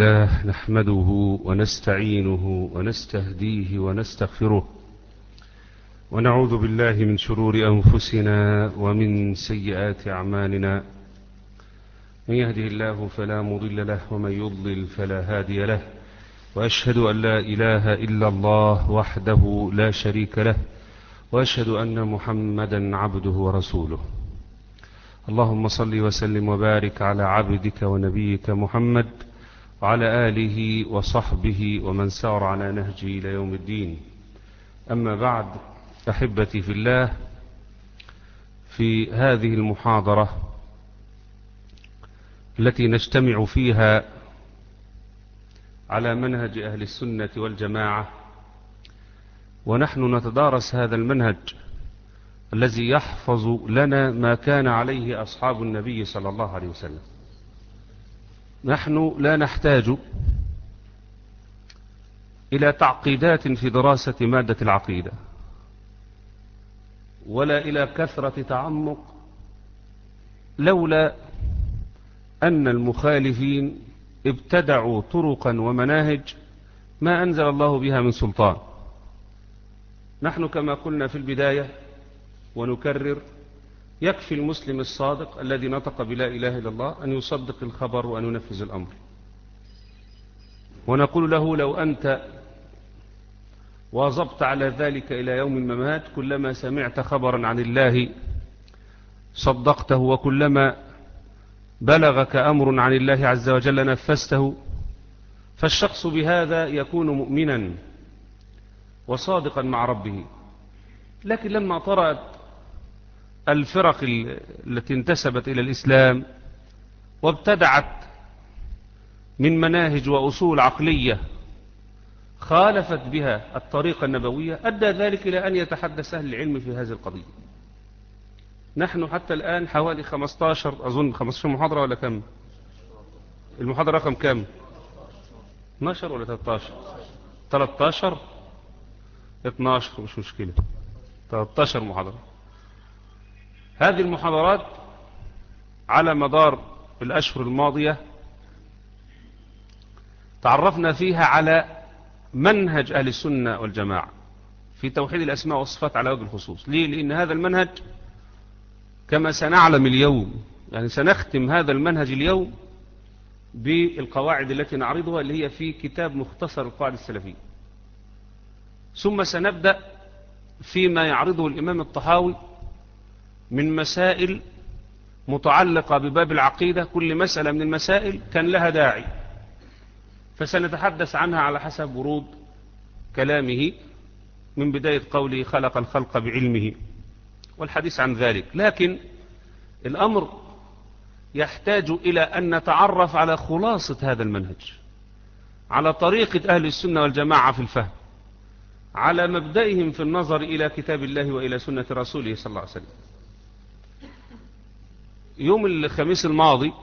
لله نحمده ونستعينه ونستهديه ونستغفره ونعوذ بالله من شرور أنفسنا ومن سيئات أعمالنا من يهده الله فلا مضل له ومن يضلل فلا هادي له وأشهد أن لا إله إلا الله وحده لا شريك له وأشهد أن محمدا عبده ورسوله اللهم صل وسلم وبارك على عبدك ونبيك محمد وعلى آله وصحبه ومن سار على نهجه إلى يوم الدين أما بعد أحبتي في الله في هذه المحاضرة التي نجتمع فيها على منهج أهل السنة والجماعة ونحن نتدارس هذا المنهج الذي يحفظ لنا ما كان عليه أصحاب النبي صلى الله عليه وسلم نحن لا نحتاج إلى تعقيدات في دراسة مادة العقيدة ولا إلى كثرة تعمق لولا أن المخالفين ابتدعوا طرقا ومناهج ما أنزل الله بها من سلطان نحن كما قلنا في البداية ونكرر يكفي المسلم الصادق الذي نطق بلا إله إلا الله أن يصدق الخبر وأن ينفذ الأمر ونقول له لو أنت واظبت على ذلك إلى يوم الممات كلما سمعت خبرا عن الله صدقته وكلما بلغك أمر عن الله عز وجل نفسته فالشخص بهذا يكون مؤمنا وصادقا مع ربه لكن لما طرأت الفرق التي انتسبت إلى الإسلام وابتدعت من مناهج وأصول عقلية خالفت بها الطريقة النبوية أدى ذلك إلى أن يتحدث أهل العلم في هذه القضية نحن حتى الآن حوالي 15 أظن 15 محاضرة ولا كم المحاضرة رقم كم 12 ولا 13 13 12 مش مشكلة 13 محاضرة هذه المحاضرات على مدار الأشهر الماضية تعرفنا فيها على منهج أهل السنة والجماعة في توحيد الأسماء والصفات على وجه الخصوص ليه؟ لأن هذا المنهج كما سنعلم اليوم يعني سنختم هذا المنهج اليوم بالقواعد التي نعرضها اللي هي في كتاب مختصر القواعد السلفية ثم سنبدأ فيما يعرضه الإمام الطحاوي من مسائل متعلقة بباب العقيدة كل مسألة من المسائل كان لها داعي فسنتحدث عنها على حسب ورود كلامه من بداية قوله خلق الخلق بعلمه والحديث عن ذلك لكن الأمر يحتاج إلى أن نتعرف على خلاصة هذا المنهج على طريقة أهل السنة والجماعة في الفهم على مبدئهم في النظر إلى كتاب الله وإلى سنة رسوله صلى الله عليه وسلم يوم الخميس الماضي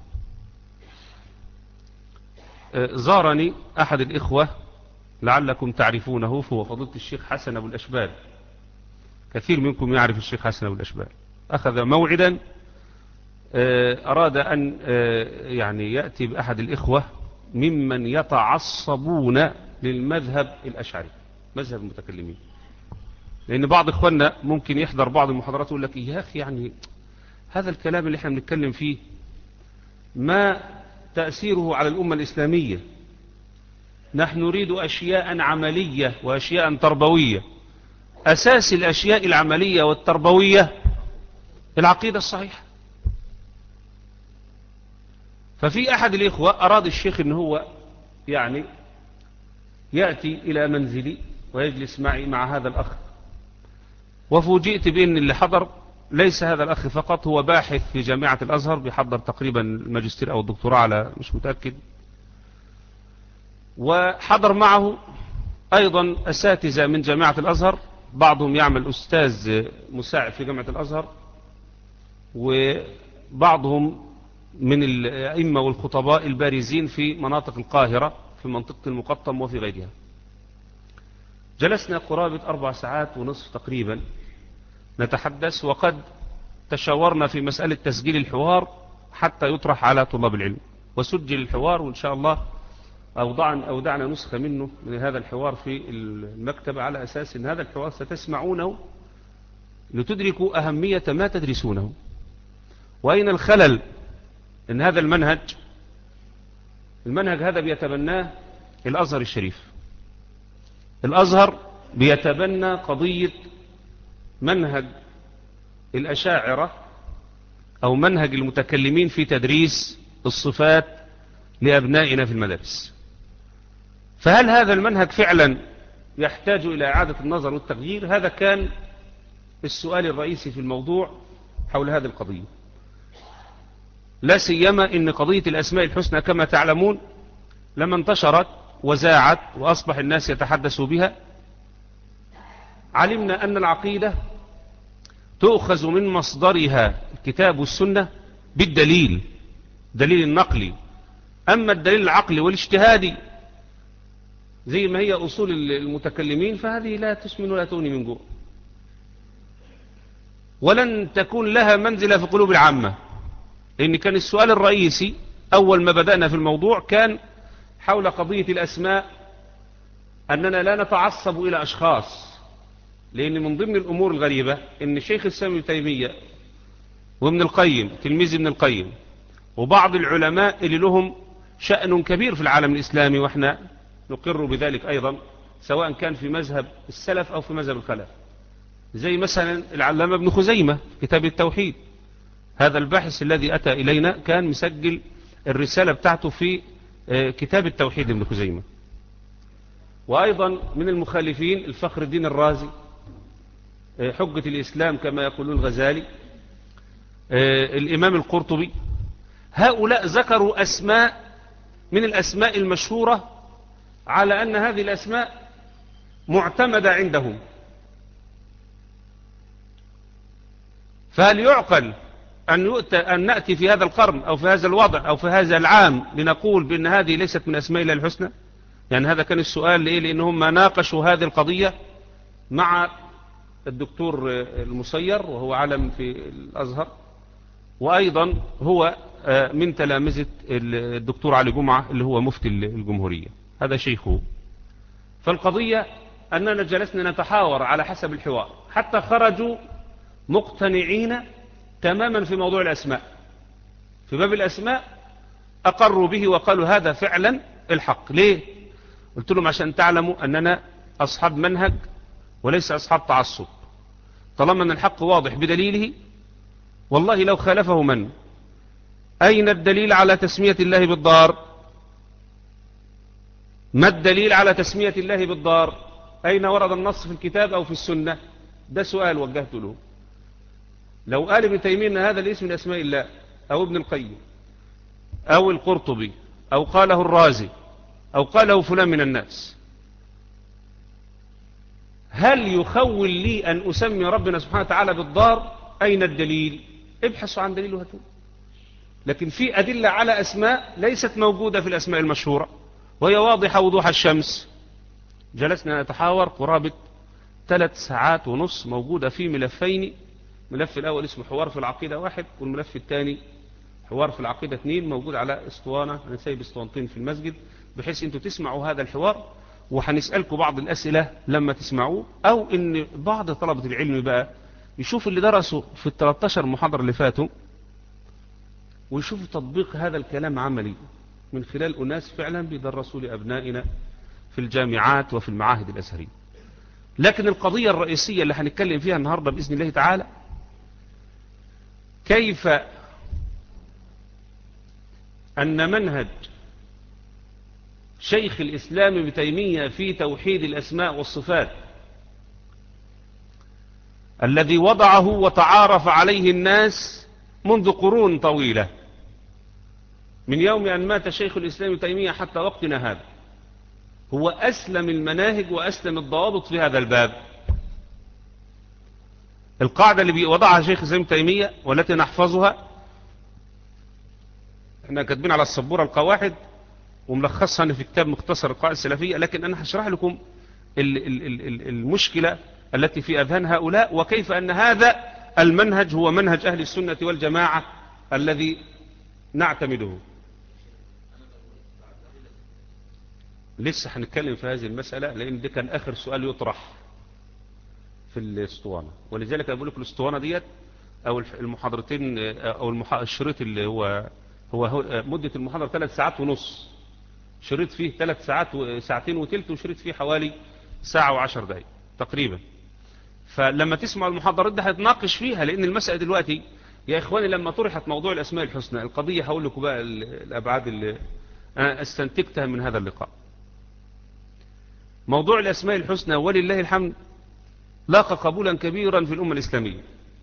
زارني أحد الإخوة لعلكم تعرفونه هو فضيلة الشيخ حسن أبو الأشبال كثير منكم يعرف الشيخ حسن أبو الأشبال أخذ موعدا أراد أن يعني يأتي بأحد الإخوة ممن يتعصبون للمذهب الأشعري مذهب المتكلمين لأن بعض إخواننا ممكن يحضر بعض المحاضرات ويقول لك يا أخي يعني هذا الكلام اللي احنا بنتكلم فيه ما تأثيره على الأمة الإسلامية نحن نريد أشياء عملية وأشياء تربوية أساس الأشياء العملية والتربوية العقيدة الصحيحة ففي أحد الإخوة أراد الشيخ أن هو يعني يأتي إلى منزلي ويجلس معي مع هذا الأخ وفوجئت بأن اللي حضر ليس هذا الأخ فقط هو باحث في جامعة الأزهر بيحضر تقريبا الماجستير أو الدكتوراه على مش متأكد وحضر معه أيضا أساتذة من جامعة الأزهر بعضهم يعمل أستاذ مساعد في جامعة الأزهر وبعضهم من الأئمة والخطباء البارزين في مناطق القاهرة في منطقة المقطم وفي غيرها جلسنا قرابة أربع ساعات ونصف تقريبا نتحدث وقد تشاورنا في مسألة تسجيل الحوار حتى يطرح على طلاب العلم وسجل الحوار وإن شاء الله أودعنا, أودعنا نسخة منه من هذا الحوار في المكتبة على أساس أن هذا الحوار ستسمعونه لتدركوا أهمية ما تدرسونه وأين الخلل أن هذا المنهج المنهج هذا بيتبناه الأزهر الشريف الأزهر بيتبنى قضية منهج الأشاعرة أو منهج المتكلمين في تدريس الصفات لأبنائنا في المدارس فهل هذا المنهج فعلا يحتاج إلى إعادة النظر والتغيير هذا كان السؤال الرئيسي في الموضوع حول هذه القضية لا سيما ان قضية الاسماء الحسنى كما تعلمون لما انتشرت وزاعت واصبح الناس يتحدثوا بها علمنا ان العقيدة تؤخذ من مصدرها الكتاب والسنة بالدليل دليل النقلي اما الدليل العقلي والاجتهادي زي ما هي اصول المتكلمين فهذه لا تسمن ولا تغني من جوع ولن تكون لها منزلة في قلوب العامة لأن كان السؤال الرئيسي أول ما بدأنا في الموضوع كان حول قضية الأسماء أننا لا نتعصب إلى أشخاص لأن من ضمن الأمور الغريبة أن الشيخ السامي تيمية وابن القيم تلميذ ابن القيم وبعض العلماء اللي لهم شأن كبير في العالم الإسلامي وإحنا نقر بذلك أيضا سواء كان في مذهب السلف أو في مذهب الخلف زي مثلا العلامة ابن خزيمة كتاب التوحيد هذا الباحث الذي أتى إلينا كان مسجل الرسالة بتاعته في كتاب التوحيد ابن خزيمة وأيضا من المخالفين الفخر الدين الرازي حجة الإسلام كما يقولون الغزالي الإمام القرطبي هؤلاء ذكروا أسماء من الأسماء المشهورة على أن هذه الأسماء معتمدة عندهم فهل يعقل أن, يؤتى أن نأتي في هذا القرن أو في هذا الوضع أو في هذا العام لنقول بأن هذه ليست من أسماء الله الحسنى يعني هذا كان السؤال لإيه لأنهم ما ناقشوا هذه القضية مع الدكتور المسير وهو علم في الأزهر وأيضا هو من تلامذة الدكتور علي جمعة اللي هو مفتي الجمهورية هذا شيخه فالقضية أننا جلسنا نتحاور على حسب الحوار حتى خرجوا مقتنعين تماما في موضوع الأسماء في باب الأسماء أقروا به وقالوا هذا فعلا الحق ليه قلت لهم عشان تعلموا أننا أصحاب منهج وليس أصحاب تعصب طالما أن الحق واضح بدليله والله لو خالفه من أين الدليل على تسمية الله بالدار ما الدليل على تسمية الله بالدار أين ورد النص في الكتاب أو في السنة ده سؤال وجهته له لو قال ابن تيمية ان هذا الاسم من اسماء الله او ابن القيم او القرطبي او قاله الرازي او قاله فلان من الناس هل يخول لي ان اسمي ربنا سبحانه وتعالى بالدار اين الدليل ابحثوا عن دليل وهاتوه لكن في ادلة على اسماء ليست موجودة في الاسماء المشهورة وهي واضحة وضوح الشمس جلسنا نتحاور قرابة ثلاث ساعات ونص موجودة في ملفين الملف الأول اسمه حوار في العقيدة واحد والملف الثاني حوار في العقيدة اثنين موجود على اسطوانة أنا سايب اسطوانتين في المسجد بحيث أنتوا تسمعوا هذا الحوار وهنسألكم بعض الأسئلة لما تسمعوه أو أن بعض طلبة العلم بقى يشوف اللي درسوا في ال 13 محاضرة اللي فاتوا ويشوفوا تطبيق هذا الكلام عملي من خلال أناس فعلا بيدرسوا لأبنائنا في الجامعات وفي المعاهد الأزهرية لكن القضية الرئيسية اللي هنتكلم فيها النهاردة بإذن الله تعالى كيف أن منهج شيخ الإسلام ابن تيمية في توحيد الأسماء والصفات الذي وضعه وتعارف عليه الناس منذ قرون طويلة من يوم أن مات شيخ الإسلام ابن تيمية حتى وقتنا هذا هو أسلم المناهج وأسلم الضوابط في هذا الباب القاعدة اللي وضعها شيخ الإسلام تيمية والتي نحفظها احنا كاتبين على السبورة القواعد وملخصها في كتاب مختصر القواعد السلفية لكن أنا هشرح لكم المشكلة التي في أذهان هؤلاء وكيف أن هذا المنهج هو منهج أهل السنة والجماعة الذي نعتمده لسه هنتكلم في هذه المسألة لأن ده كان آخر سؤال يطرح في الاسطوانة ولذلك أقول لك الاسطوانة ديت أو المحاضرتين أو المح... الشريط اللي هو هو, هو مدة المحاضرة ثلاث ساعات ونص شريط فيه ثلاث ساعات وساعتين وثلث وشريط فيه حوالي ساعة وعشر دقائق تقريبا فلما تسمع المحاضرات دي هتناقش فيها لأن المسألة دلوقتي يا إخواني لما طرحت موضوع الأسماء الحسنى القضية هقول لكم بقى الأبعاد اللي أنا استنتجتها من هذا اللقاء موضوع الأسماء الحسنى ولله الحمد لاقى قبولا كبيرا في الأمة الإسلامية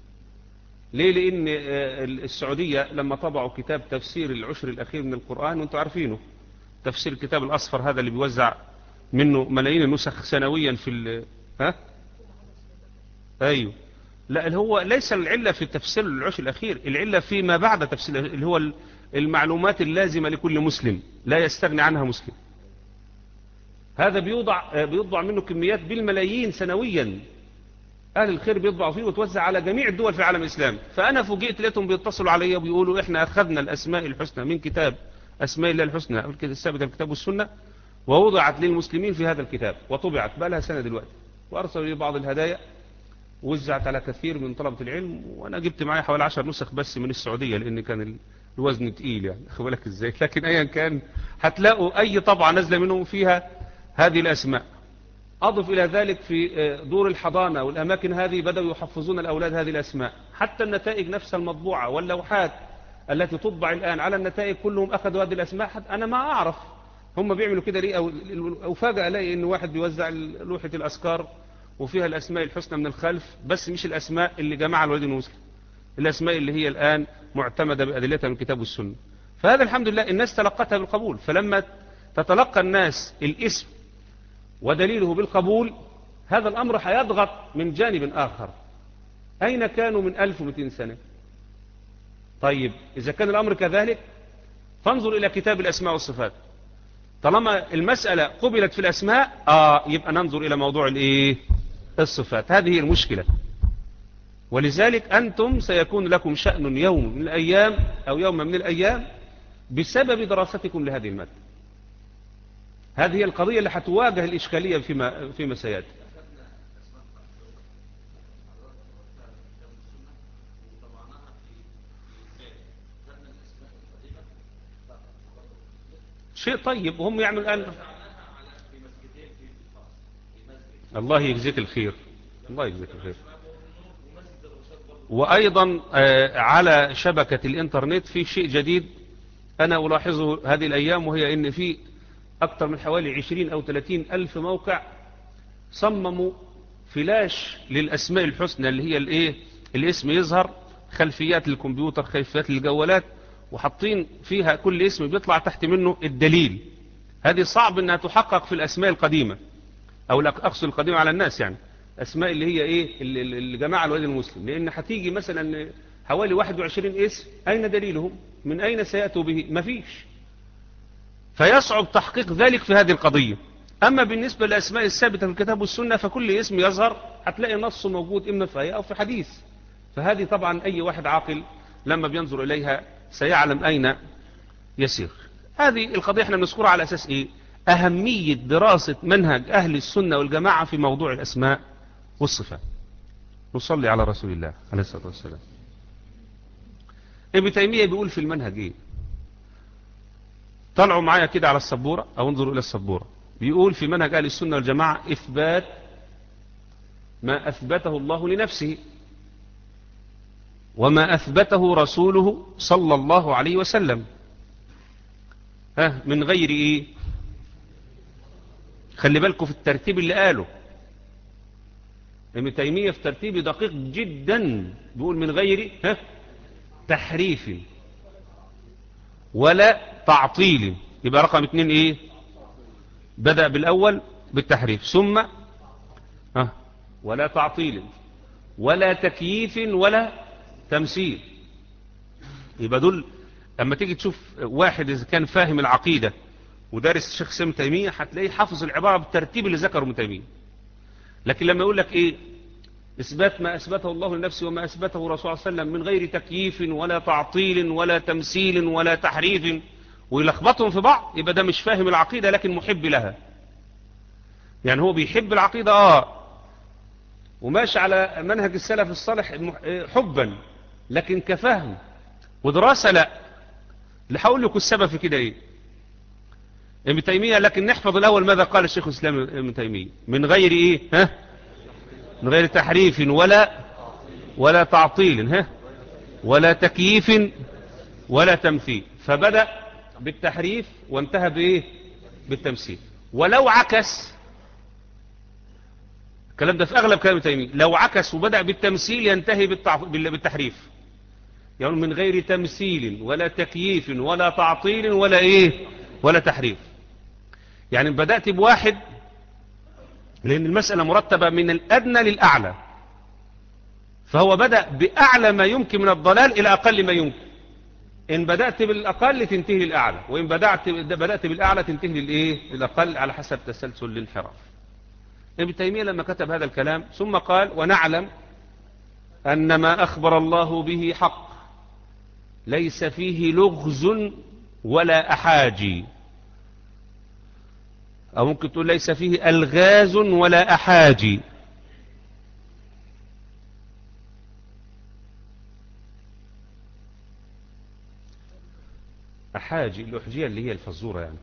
ليه لأن السعودية لما طبعوا كتاب تفسير العشر الأخير من القرآن وانتم عارفينه تفسير الكتاب الأصفر هذا اللي بيوزع منه ملايين النسخ سنويا في ال... ها أيوه لا اللي هو ليس العلة في تفسير العشر الأخير العلة فيما بعد تفسير اللي هو المعلومات اللازمة لكل مسلم لا يستغني عنها مسلم هذا بيوضع بيوضع منه كميات بالملايين سنويا أهل الخير بيطبعوا فيه وتوزع على جميع الدول في العالم الإسلامي فأنا فوجئت لقيتهم بيتصلوا علي وبيقولوا إحنا أخذنا الأسماء الحسنى من كتاب أسماء الله الحسنى الثابتة الكتاب والسنة ووضعت للمسلمين في هذا الكتاب وطبعت بقى لها سنة دلوقتي وأرسلوا لي بعض الهدايا وزعت على كثير من طلبة العلم وأنا جبت معايا حوالي عشر نسخ بس من السعودية لأن كان الوزن تقيل يعني أخذ بالك إزاي لكن أيا كان هتلاقوا أي طبعة نازلة منهم فيها هذه الأسماء أضف إلى ذلك في دور الحضانة والأماكن هذه بدأوا يحفظون الأولاد هذه الأسماء حتى النتائج نفسها المطبوعة واللوحات التي تطبع الآن على النتائج كلهم أخذوا هذه الأسماء حتى أنا ما أعرف هم بيعملوا كده ليه أو, أو فاجأ ألاقي أن واحد بيوزع لوحة الأذكار وفيها الأسماء الحسنى من الخلف بس مش الأسماء اللي جمعها الولد المسلم الأسماء اللي هي الآن معتمدة بأدلتها من الكتاب والسنة فهذا الحمد لله الناس تلقتها بالقبول فلما تتلقى الناس الاسم ودليله بالقبول هذا الأمر هيضغط من جانب آخر أين كانوا من 1200 سنة طيب إذا كان الأمر كذلك فانظر إلى كتاب الأسماء والصفات طالما المسألة قبلت في الأسماء آه يبقى ننظر إلى موضوع الإيه الصفات هذه المشكلة ولذلك أنتم سيكون لكم شأن يوم من الأيام أو يوم من الأيام بسبب دراستكم لهذه المادة هذه هي القضية اللي هتواجه الإشكالية فيما, فيما سيأتي شيء طيب وهم يعملوا الآن الله يجزيك الخير الله يجزيك الخير وأيضا على شبكة الإنترنت في شيء جديد أنا ألاحظه هذه الأيام وهي أن في أكثر من حوالي 20 أو 30 ألف موقع صمموا فلاش للأسماء الحسنى اللي هي الإيه الاسم يظهر خلفيات الكمبيوتر خلفيات الجوالات وحاطين فيها كل اسم بيطلع تحت منه الدليل هذه صعب انها تحقق في الاسماء القديمة او اقصد القديمة على الناس يعني اسماء اللي هي ايه الجماعة الوالد المسلم لان هتيجي مثلا حوالي 21 اسم اين دليلهم من اين سيأتوا به مفيش فيصعب تحقيق ذلك في هذه القضية اما بالنسبة للاسماء الثابتة في الكتاب والسنة فكل اسم يظهر هتلاقي نص موجود اما في آية او في حديث فهذه طبعا اي واحد عاقل لما بينظر اليها سيعلم أين يسير هذه القضية احنا بنذكرها على أساس إيه أهمية دراسة منهج أهل السنة والجماعة في موضوع الأسماء والصفات نصلي على رسول الله عليه الصلاة والسلام ابن تيمية بيقول في المنهج إيه طلعوا معايا كده على السبورة أو انظروا إلى السبورة بيقول في منهج أهل السنة والجماعة إثبات ما أثبته الله لنفسه وما أثبته رسوله صلى الله عليه وسلم ها من غير إيه خلي بالكم في الترتيب اللي قاله ابن تيمية في ترتيب دقيق جدا بيقول من غير ها تحريف ولا تعطيل يبقى رقم اتنين ايه بدأ بالأول بالتحريف ثم ها ولا تعطيل ولا تكييف ولا تمثيل يبقى دول اما تيجي تشوف واحد اذا كان فاهم العقيدة ودارس الشيخ سيم تيمية هتلاقيه حافظ العبارة بالترتيب اللي ذكره ابن تيمية لكن لما يقول لك ايه اثبات ما اثبته الله لنفسه وما اثبته رسول الله صلى الله عليه وسلم من غير تكييف ولا تعطيل ولا تمثيل ولا تحريف ويلخبطهم في بعض يبقى ده مش فاهم العقيدة لكن محب لها يعني هو بيحب العقيدة اه وماشي على منهج السلف الصالح حبا لكن كفهم ودراسة لا اللي هقول لكم السبب في كده ايه ابن تيمية لكن نحفظ الاول ماذا قال الشيخ الاسلام ابن تيمية من غير ايه ها من غير تحريف ولا ولا تعطيل ها ولا تكييف ولا تمثيل فبدأ بالتحريف وانتهى بايه بالتمثيل ولو عكس الكلام ده في اغلب كلام تيمية لو عكس وبدأ بالتمثيل ينتهي بالتحريف يعني من غير تمثيل ولا تكييف ولا تعطيل ولا ايه ولا تحريف يعني بدأت بواحد لان المسألة مرتبة من الادنى للاعلى فهو بدأ باعلى ما يمكن من الضلال الى اقل ما يمكن ان بدأت بالاقل تنتهي للاعلى وان بدأت, بدأت بالاعلى تنتهي للايه للاقل على حسب تسلسل الانحراف ابن تيمية لما كتب هذا الكلام ثم قال ونعلم أن ما أخبر الله به حق ليس فيه لغز ولا أحاجي أو ممكن تقول ليس فيه ألغاز ولا أحاجي أحاجي الأحجية اللي هي الفزورة يعني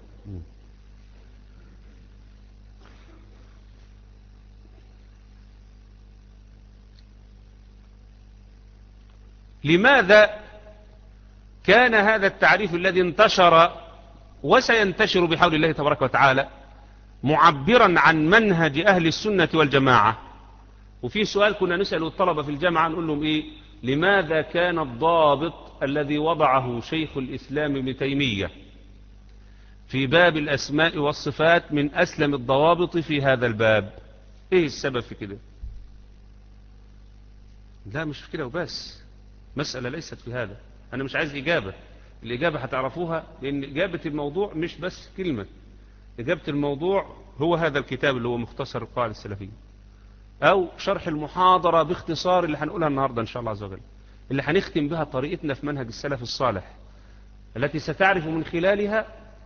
لماذا كان هذا التعريف الذي انتشر وسينتشر بحول الله تبارك وتعالى معبرا عن منهج أهل السنة والجماعة وفي سؤال كنا نسأل الطلبة في الجامعة نقول لهم إيه لماذا كان الضابط الذي وضعه شيخ الإسلام ابن تيمية في باب الأسماء والصفات من أسلم الضوابط في هذا الباب إيه السبب في كده لا مش في كده وبس مسألة ليست في هذا أنا مش عايز إجابة الإجابة هتعرفوها لأن إجابة الموضوع مش بس كلمة إجابة الموضوع هو هذا الكتاب اللي هو مختصر القاعدة السلفية أو شرح المحاضرة باختصار اللي هنقولها النهاردة إن شاء الله عز وجل اللي هنختم بها طريقتنا في منهج السلف الصالح التي ستعرف من خلالها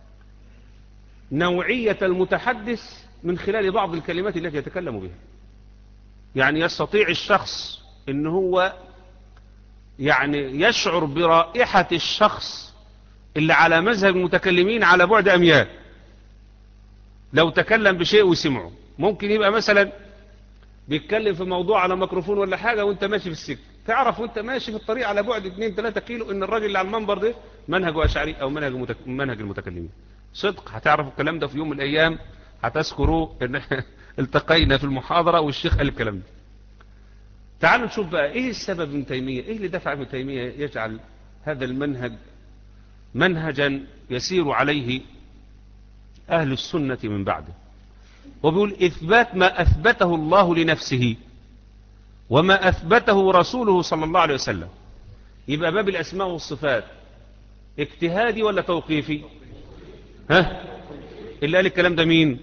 نوعية المتحدث من خلال بعض الكلمات التي يتكلم بها يعني يستطيع الشخص ان هو يعني يشعر برائحة الشخص اللي على مذهب المتكلمين على بعد أميال لو تكلم بشيء وسمعه ممكن يبقى مثلا بيتكلم في موضوع على ميكروفون ولا حاجة وانت ماشي في السكة تعرف وانت ماشي في الطريق على بعد 2-3 كيلو ان الراجل اللي على المنبر ده منهجه أشعري او منهج, متك... منهج المتكلمين صدق هتعرفوا الكلام ده في يوم من الأيام هتذكروا ان التقينا في المحاضرة والشيخ قال الكلام ده تعالوا نشوف بقى ايه السبب ابن تيمية ايه اللي دفع ابن تيمية يجعل هذا المنهج منهجا يسير عليه اهل السنة من بعده وبيقول اثبات ما اثبته الله لنفسه وما اثبته رسوله صلى الله عليه وسلم يبقى باب الاسماء والصفات اجتهادي ولا توقيفي ها اللي قال الكلام ده مين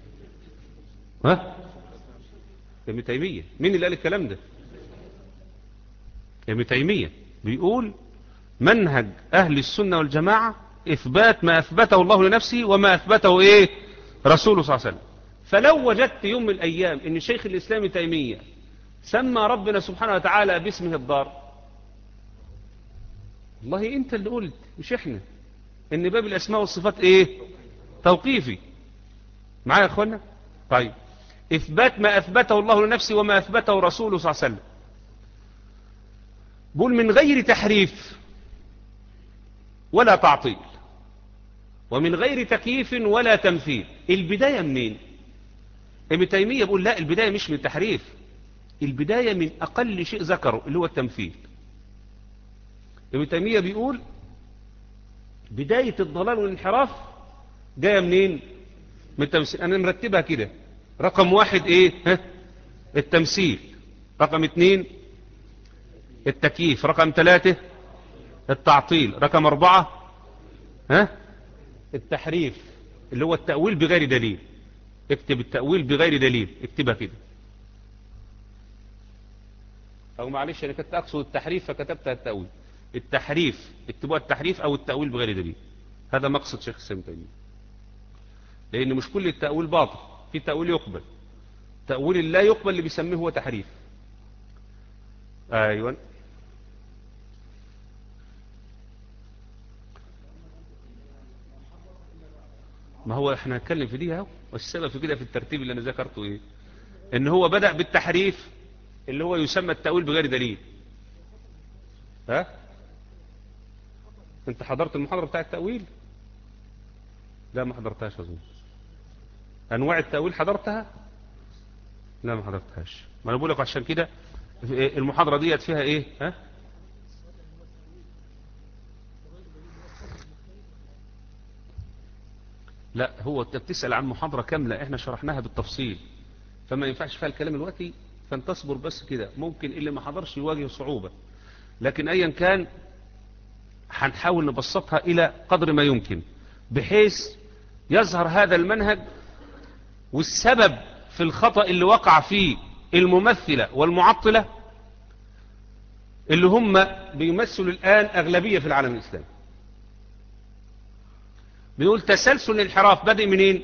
ها ابن تيمية مين اللي قال الكلام ده ابن تيمية بيقول منهج أهل السنة والجماعة إثبات ما أثبته الله لنفسه وما أثبته إيه رسوله صلى الله عليه وسلم فلو وجدت يوم من الأيام أن شيخ الإسلام تيمية سمى ربنا سبحانه وتعالى باسمه الدار والله أنت اللي قلت مش إحنا أن باب الأسماء والصفات إيه توقيفي معايا يا أخوانا طيب إثبات ما أثبته الله لنفسه وما أثبته رسوله صلى الله عليه وسلم بقول من غير تحريف ولا تعطيل ومن غير تكييف ولا تمثيل البداية منين ابن تيمية بيقول لا البداية مش من التحريف البداية من أقل شيء ذكره اللي هو التمثيل ابن تيمية بيقول بداية الضلال والانحراف جاية منين من التمثيل أنا مرتبها كده رقم واحد ايه ها؟ التمثيل رقم اتنين التكييف رقم ثلاثة التعطيل رقم أربعة ها التحريف اللي هو التأويل بغير دليل اكتب التأويل بغير دليل اكتبها كده او معلش انا كنت اقصد التحريف فكتبتها التأويل التحريف اكتبوها التحريف او التأويل بغير دليل هذا مقصد شيخ الإسلام تيمية لأن مش كل التأويل باطل في تأويل يقبل تأويل لا يقبل اللي بيسميه هو تحريف أيوة ما هو احنا هنتكلم في دي اهو والسبب في كده في الترتيب اللي انا ذكرته ايه ان هو بدأ بالتحريف اللي هو يسمى التأويل بغير دليل ها انت حضرت المحاضرة بتاع التأويل لا ما حضرتهاش اظن انواع التأويل حضرتها لا ما حضرتهاش ما انا بقول لك عشان كده المحاضرة ديت فيها ايه ها لا هو انت بتسأل عن محاضرة كاملة احنا شرحناها بالتفصيل فما ينفعش فيها الكلام الوقتي فانت تصبر بس كده ممكن اللي ما حضرش يواجه صعوبة لكن ايا كان هنحاول نبسطها الى قدر ما يمكن بحيث يظهر هذا المنهج والسبب في الخطأ اللي وقع فيه الممثلة والمعطلة اللي هم بيمثلوا الآن أغلبية في العالم الإسلامي بيقول تسلسل الانحراف بدأ منين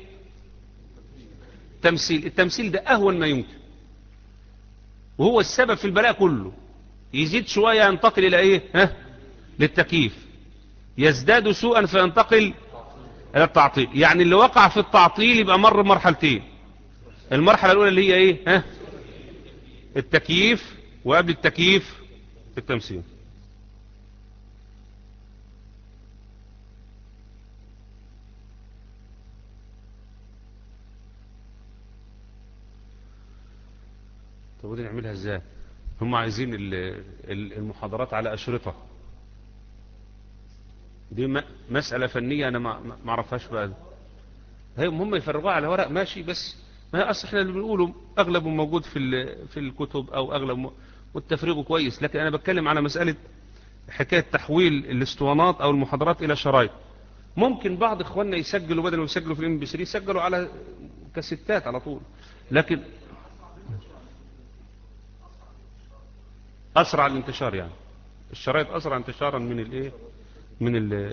تمثيل التمثيل ده أهون ما يمكن وهو السبب في البلاء كله يزيد شوية ينتقل إلى إيه ها للتكييف يزداد سوءا فينتقل إلى التعطيل يعني اللي وقع في التعطيل يبقى مر مرحلتين المرحلة الأولى اللي هي إيه ها التكييف وقبل التكييف التمثيل طب ودي نعملها ازاي هم عايزين المحاضرات على أشرطة دي مسألة فنية أنا ما اعرفهاش بقى هي هم يفرغوها على ورق ماشي بس ما هي أصل احنا اللي بنقوله أغلبه موجود في في الكتب أو أغلب والتفريغه كويس لكن أنا بتكلم على مسألة حكاية تحويل الاسطوانات أو المحاضرات إلى شرايط ممكن بعض إخواننا يسجلوا بدل ما يسجلوا في الام بي 3 يسجلوا على كاسيتات على طول لكن أسرع الانتشار يعني الشرايط أسرع انتشارا من الايه من ال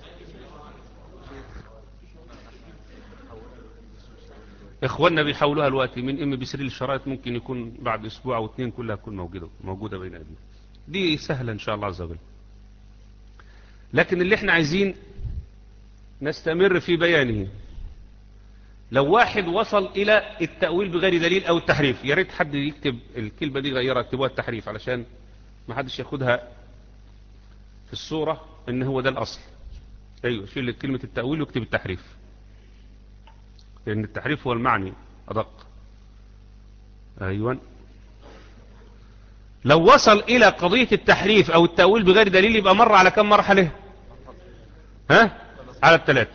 اخواننا بيحولوها الوقت من ام بي 3 للشرايط ممكن يكون بعد اسبوع او اثنين كلها تكون موجوده موجوده بين ايدينا دي سهله ان شاء الله عز وجل لكن اللي احنا عايزين نستمر في بيانه لو واحد وصل الى التأويل بغير دليل او التحريف يا ريت حد يكتب الكلمة دي غيرها اكتبوها التحريف علشان ما حدش ياخدها في الصورة ان هو ده الاصل ايوه شيل كلمة التأويل واكتب التحريف لان التحريف هو المعني ادق ايوه لو وصل الى قضية التحريف او التأويل بغير دليل يبقى مر على كم مرحلة ها على الثلاثة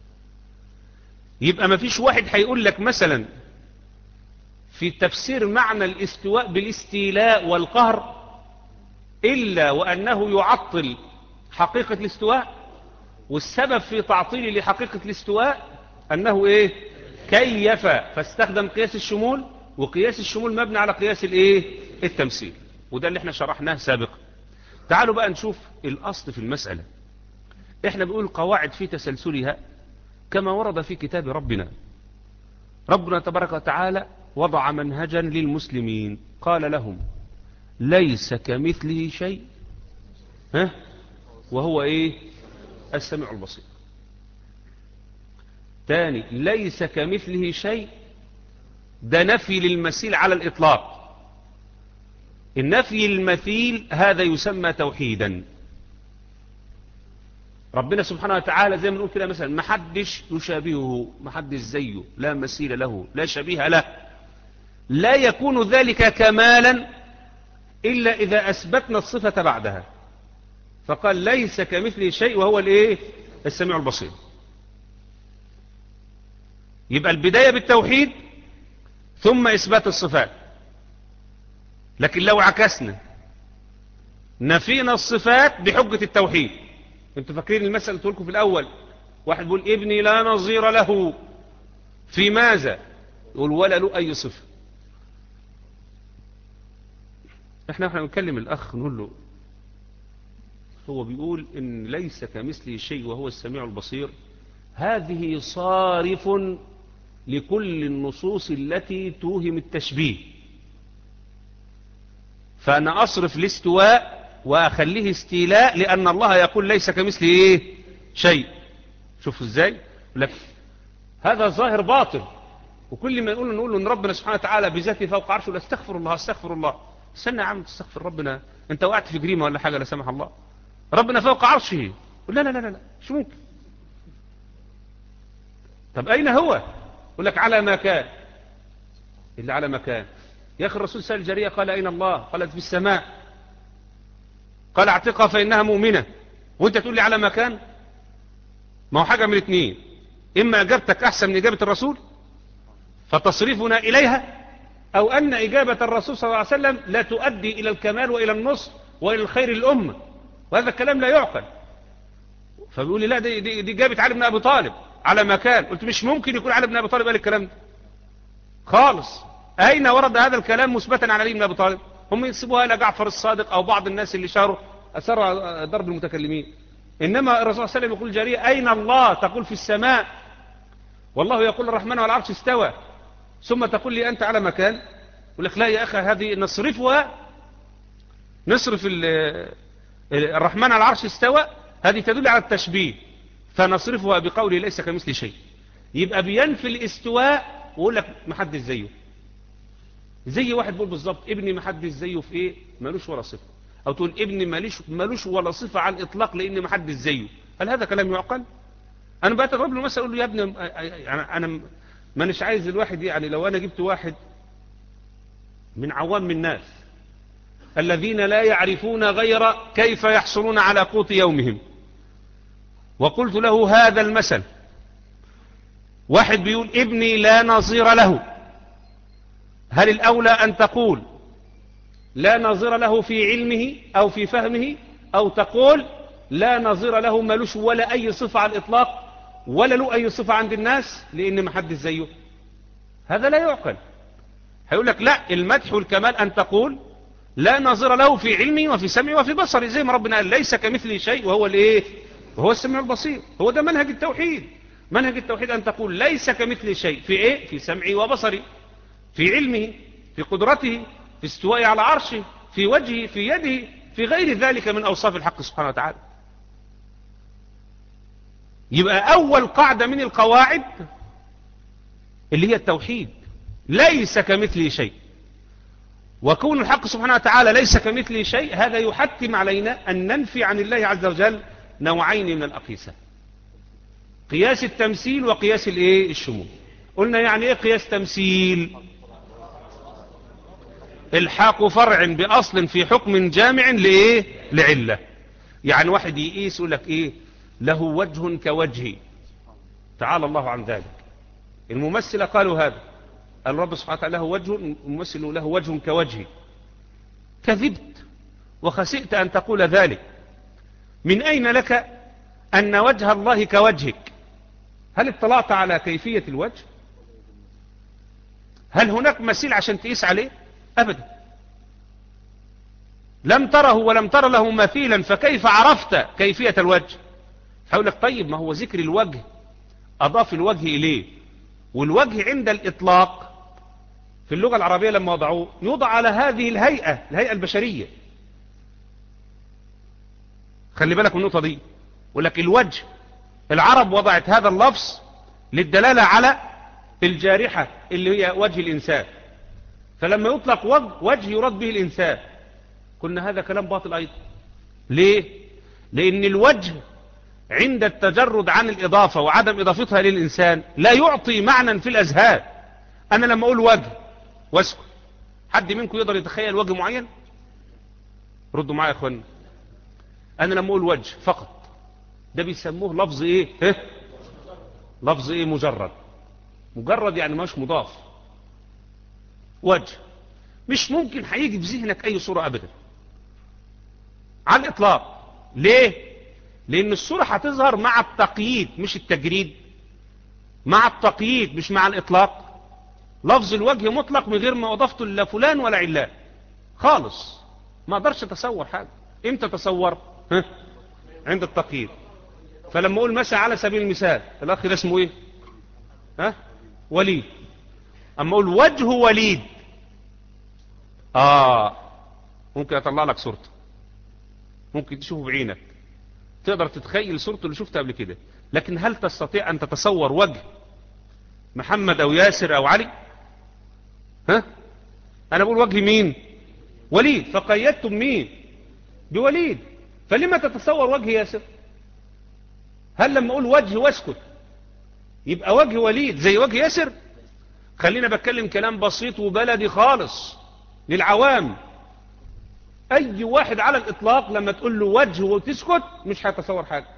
يبقى ما فيش واحد هيقول لك مثلا في تفسير معنى الاستواء بالاستيلاء والقهر إلا وأنه يعطل حقيقة الاستواء والسبب في تعطيل لحقيقة الاستواء أنه إيه كيف فاستخدم قياس الشمول وقياس الشمول مبني على قياس الإيه التمثيل وده اللي احنا شرحناه سابقا تعالوا بقى نشوف الأصل في المسألة احنا بنقول قواعد في تسلسلها كما ورد في كتاب ربنا ربنا تبارك وتعالى وضع منهجا للمسلمين قال لهم ليس كمثله شيء ها وهو ايه السميع البصير تاني ليس كمثله شيء ده نفي للمثيل على الإطلاق النفي المثيل هذا يسمى توحيدا ربنا سبحانه وتعالى زي ما نقول كده مثلا ما حدش يشابهه ما حدش زيه لا مثيل له لا شبيه له لا يكون ذلك كمالا إلا إذا أثبتنا الصفة بعدها فقال ليس كمثله شيء وهو الايه السميع البصير يبقى البداية بالتوحيد ثم إثبات الصفات لكن لو عكسنا نفينا الصفات بحجة التوحيد انتوا فاكرين المسألة لكم في الأول واحد بيقول ابني لا نظير له في ماذا يقول ولا له أي صفة احنا احنا بنكلم الأخ نقول له هو بيقول إن ليس كمثله شيء وهو السميع البصير هذه صارف لكل النصوص التي توهم التشبيه فأنا أصرف الاستواء وأخليه استيلاء لأن الله يقول ليس كمثله إيه شيء شوفوا إزاي لك هذا ظاهر باطل وكل ما نقول نقول ان ربنا سبحانه وتعالى بذاته فوق عرشه لا استغفر الله استغفر الله استنى يا عم تستغفر ربنا انت وقعت في جريمه ولا حاجه لا سمح الله ربنا فوق عرشه لا لا لا لا شو ممكن طب اين هو يقول لك على ما كان اللي على مكان يا اخي الرسول سال الجاريه قال اين الله قالت في السماء قال اعتقها فانها مؤمنه وانت تقول لي على مكان ما هو حاجه من الاثنين اما اجابتك احسن من اجابه الرسول فتصريفنا إليها أو أن إجابة الرسول صلى الله عليه وسلم لا تؤدي إلى الكمال وإلى النصر وإلى الخير الأمة وهذا الكلام لا يعقل فبيقول لي لا دي, دي, دي جابت علي بن أبي طالب على مكان قلت مش ممكن يكون علي بن أبي طالب قال الكلام ده خالص أين ورد هذا الكلام مثبتا على علي بن أبي طالب هم ينسبوها إلى جعفر الصادق أو بعض الناس اللي شاروا أسروا ضرب المتكلمين إنما الرسول صلى الله عليه وسلم يقول جارية أين الله تقول في السماء والله يقول الرحمن والعرش استوى ثم تقول لي أنت على مكان يقول لك لا يا أخي هذه نصرفها نصرف الرحمن على العرش استوى هذه تدل على التشبيه فنصرفها بقوله ليس كمثل شيء يبقى بينفي الاستواء ويقول لك محدش زيه زي واحد بيقول بالظبط ابني محدش زيه في ايه مالوش ولا صفه او تقول ابني ماليش مالوش ولا صفه على الاطلاق لان محدش زيه هل هذا كلام يعقل انا بقى تضرب له مثلا اقول له يا ابني انا ما نش عايز الواحد يعني لو انا جبت واحد من عوام الناس الذين لا يعرفون غير كيف يحصلون على قوت يومهم وقلت له هذا المثل واحد بيقول ابني لا نظير له هل الأولى أن تقول لا نظير له في علمه أو في فهمه أو تقول لا نظير له ملوش ولا أي صفة على الإطلاق ولا له أي صفة عند الناس لأن ما حد زيه هذا لا يعقل هيقول لك لا المدح والكمال أن تقول لا نظير له في علمه وفي سمعه وفي بصره زي ما ربنا قال ليس كمثله شيء وهو الايه وهو السميع البصير هو ده منهج التوحيد منهج التوحيد أن تقول ليس كمثله شيء في ايه في سمعي وبصري في علمه في قدرته في استوائه على عرشه في وجهه في يده في غير ذلك من أوصاف الحق سبحانه وتعالى يبقى أول قاعدة من القواعد اللي هي التوحيد ليس كمثله شيء وكون الحق سبحانه وتعالى ليس كمثله شيء هذا يحتم علينا أن ننفي عن الله عز وجل نوعين من الأقيسة قياس التمثيل وقياس الايه الشمول قلنا يعني ايه قياس تمثيل الحاق فرع بأصل في حكم جامع لإيه لعلة يعني واحد يقيس يقول لك إيه له وجه كوجهي تعالى الله عن ذلك الممثلة قالوا هذا الرب سبحانه وتعالى له وجه الممثل له وجه كوجهي كذبت وخسئت أن تقول ذلك من أين لك أن وجه الله كوجهك هل اطلعت على كيفية الوجه هل هناك مثيل عشان تقيس عليه أبدا لم تره ولم تر له مثيلا فكيف عرفت كيفية الوجه هقول لك طيب ما هو ذكر الوجه أضاف الوجه إليه والوجه عند الإطلاق في اللغة العربية لما وضعوه يوضع على هذه الهيئة الهيئة البشرية خلي بالك من النقطة دي يقول لك الوجه العرب وضعت هذا اللفظ للدلالة على الجارحة اللي هي وجه الإنسان فلما يطلق وجه, وجه يراد به الإنسان قلنا هذا كلام باطل أيضا ليه؟ لأن الوجه عند التجرد عن الإضافة وعدم إضافتها للإنسان لا يعطي معنى في الأذهان أنا لما أقول وجه واسكت حد منكم يقدر يتخيل وجه معين ردوا معايا يا اخوانا أنا لما أقول وجه فقط ده بيسموه لفظ إيه ها؟ لفظ إيه مجرد مجرد يعني مش مضاف وجه مش ممكن هيجي في ذهنك أي صورة أبدا على الإطلاق ليه لأن الصورة هتظهر مع التقييد مش التجريد مع التقييد مش مع الإطلاق لفظ الوجه مطلق من غير ما أضفته لا فلان ولا علان خالص ما أقدرش أتصور حاجة إمتى تصور ها؟ عند التقييد فلما اقول مثلا على سبيل المثال الاخ ده اسمه ايه ها وليد اما اقول وجه وليد اه ممكن اطلع لك صورته ممكن تشوفه بعينك تقدر تتخيل صورته اللي شفتها قبل كده لكن هل تستطيع ان تتصور وجه محمد او ياسر او علي ها انا بقول وجه مين وليد فقيدتم مين بوليد فلما تتصور وجه ياسر هل لما اقول وجه واسكت يبقى وجه وليد زي وجه ياسر خلينا بتكلم كلام بسيط وبلدي خالص للعوام اي واحد على الاطلاق لما تقول له وجه وتسكت مش هيتصور حاجة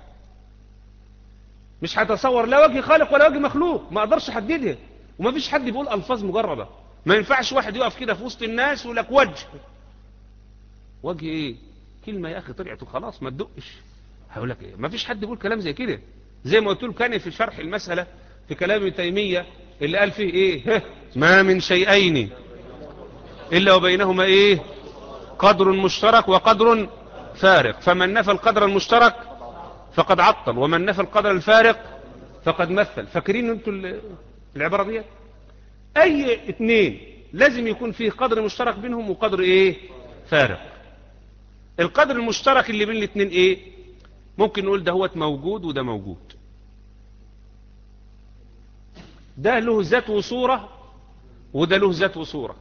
مش هيتصور لا وجه خالق ولا وجه مخلوق ما اقدرش احددها وما فيش حد بيقول الفاظ مجردة ما ينفعش واحد يقف كده في وسط الناس ويقول لك وجه وجه ايه كلمة يا اخي طلعت وخلاص ما تدقش هقول لك ايه ما فيش حد يقول كلام زي كده زي ما قلت له كان في شرح المسألة في كلام ابن تيمية اللي قال فيه ايه ما من شيئين الا وبينهما ايه قدر مشترك وقدر فارق فمن نفى القدر المشترك فقد عطل ومن نفى القدر الفارق فقد مثل فاكرين انتوا العبارة دي اي اتنين لازم يكون فيه قدر مشترك بينهم وقدر ايه فارق القدر المشترك اللي بين الاتنين ايه ممكن نقول ده هو موجود وده موجود ده له ذات وصورة وده له ذات وصورة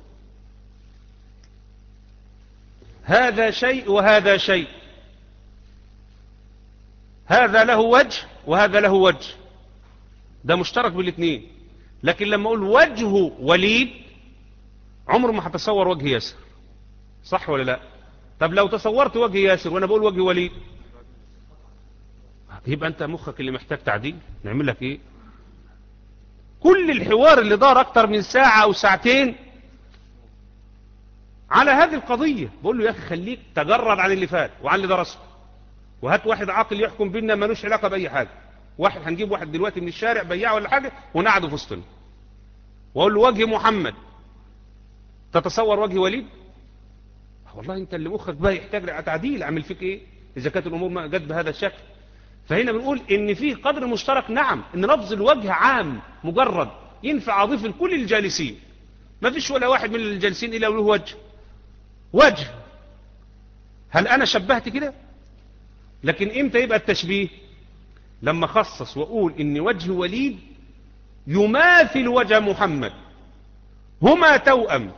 هذا شيء وهذا شيء هذا له وجه وهذا له وجه ده مشترك بالاثنين لكن لما اقول وجهه وليد عمره ما هتصور وجه ياسر صح ولا لا طب لو تصورت وجه ياسر وانا بقول وجه وليد يبقى انت مخك اللي محتاج تعديل نعمل لك ايه كل الحوار اللي دار اكتر من ساعة او ساعتين على هذه القضية بقول له يا اخي خليك تجرد عن اللي فات وعن اللي درسته وهات واحد عاقل يحكم بينا ملوش علاقة باي حاجة واحد هنجيب واحد دلوقتي من الشارع بياع ولا حاجة ونقعده في وسطنا واقول له وجه محمد تتصور وجه وليد والله انت اللي مخك بقى يحتاج تعديل اعمل فيك ايه اذا كانت الامور ما جت بهذا الشكل فهنا بنقول ان فيه قدر مشترك نعم ان لفظ الوجه عام مجرد ينفع اضيف لكل الجالسين ما فيش ولا واحد من الجالسين الا له وجه وجه هل انا شبهت كده لكن امتى يبقى التشبيه لما خصص واقول ان وجه وليد يماثل وجه محمد هما توأم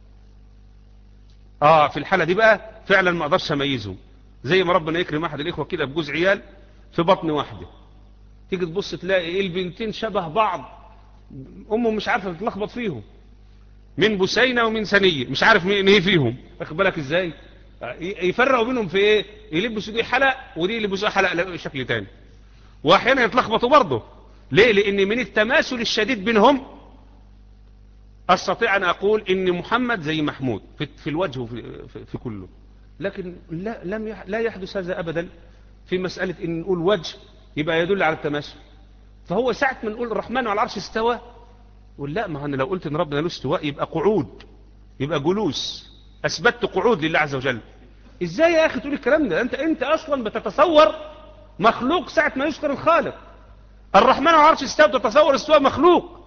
اه في الحالة دي بقى فعلا ما اقدرش اميزهم زي ما ربنا يكرم احد الاخوة كده بجوز عيال في بطن واحدة تيجي تبص تلاقي البنتين شبه بعض امه مش عارفة تتلخبط فيهم من بسينة ومن سنية مش عارف مين ايه فيهم واخد بالك ازاي يفرقوا بينهم في ايه يلبسوا دي حلق ودي يلبسوا حلق شكل تاني واحيانا يتلخبطوا برضه ليه لان من التماثل الشديد بينهم استطيع ان اقول ان محمد زي محمود في, في الوجه وفي في, في كله لكن لا لم يح لا يحدث هذا ابدا في مسألة ان نقول وجه يبقى يدل على التماثل فهو ساعة ما نقول الرحمن على العرش استوى قول لا ما انا لو قلت ان ربنا له استواء يبقى قعود يبقى جلوس اثبتت قعود لله عز وجل ازاي يا اخي تقول الكلام ده انت انت اصلا بتتصور مخلوق ساعة ما يذكر الخالق الرحمن على العرش استوى تتصور استواء مخلوق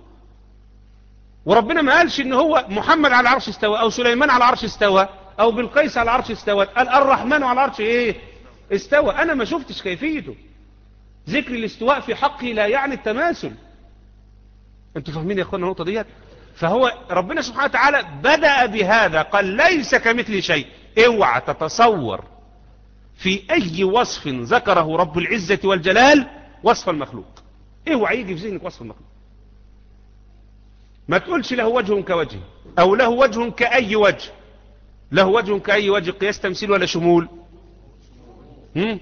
وربنا ما قالش ان هو محمد على العرش استوى او سليمان على العرش استوى او بالقيس على العرش استوى قال الرحمن على العرش ايه استوى انا ما شفتش كيفيته ذكر الاستواء في حقي لا يعني التماثل انتوا فاهمين يا اخوانا النقطه ديت فهو ربنا سبحانه وتعالى بدأ بهذا قال ليس كمثل شيء اوعى تتصور في اي وصف ذكره رب العزة والجلال وصف المخلوق اوعى يجي في ذهنك وصف المخلوق ما تقولش له وجه كوجه او له وجه كأي وجه له وجه كأي وجه قياس تمثيل ولا شمول هم؟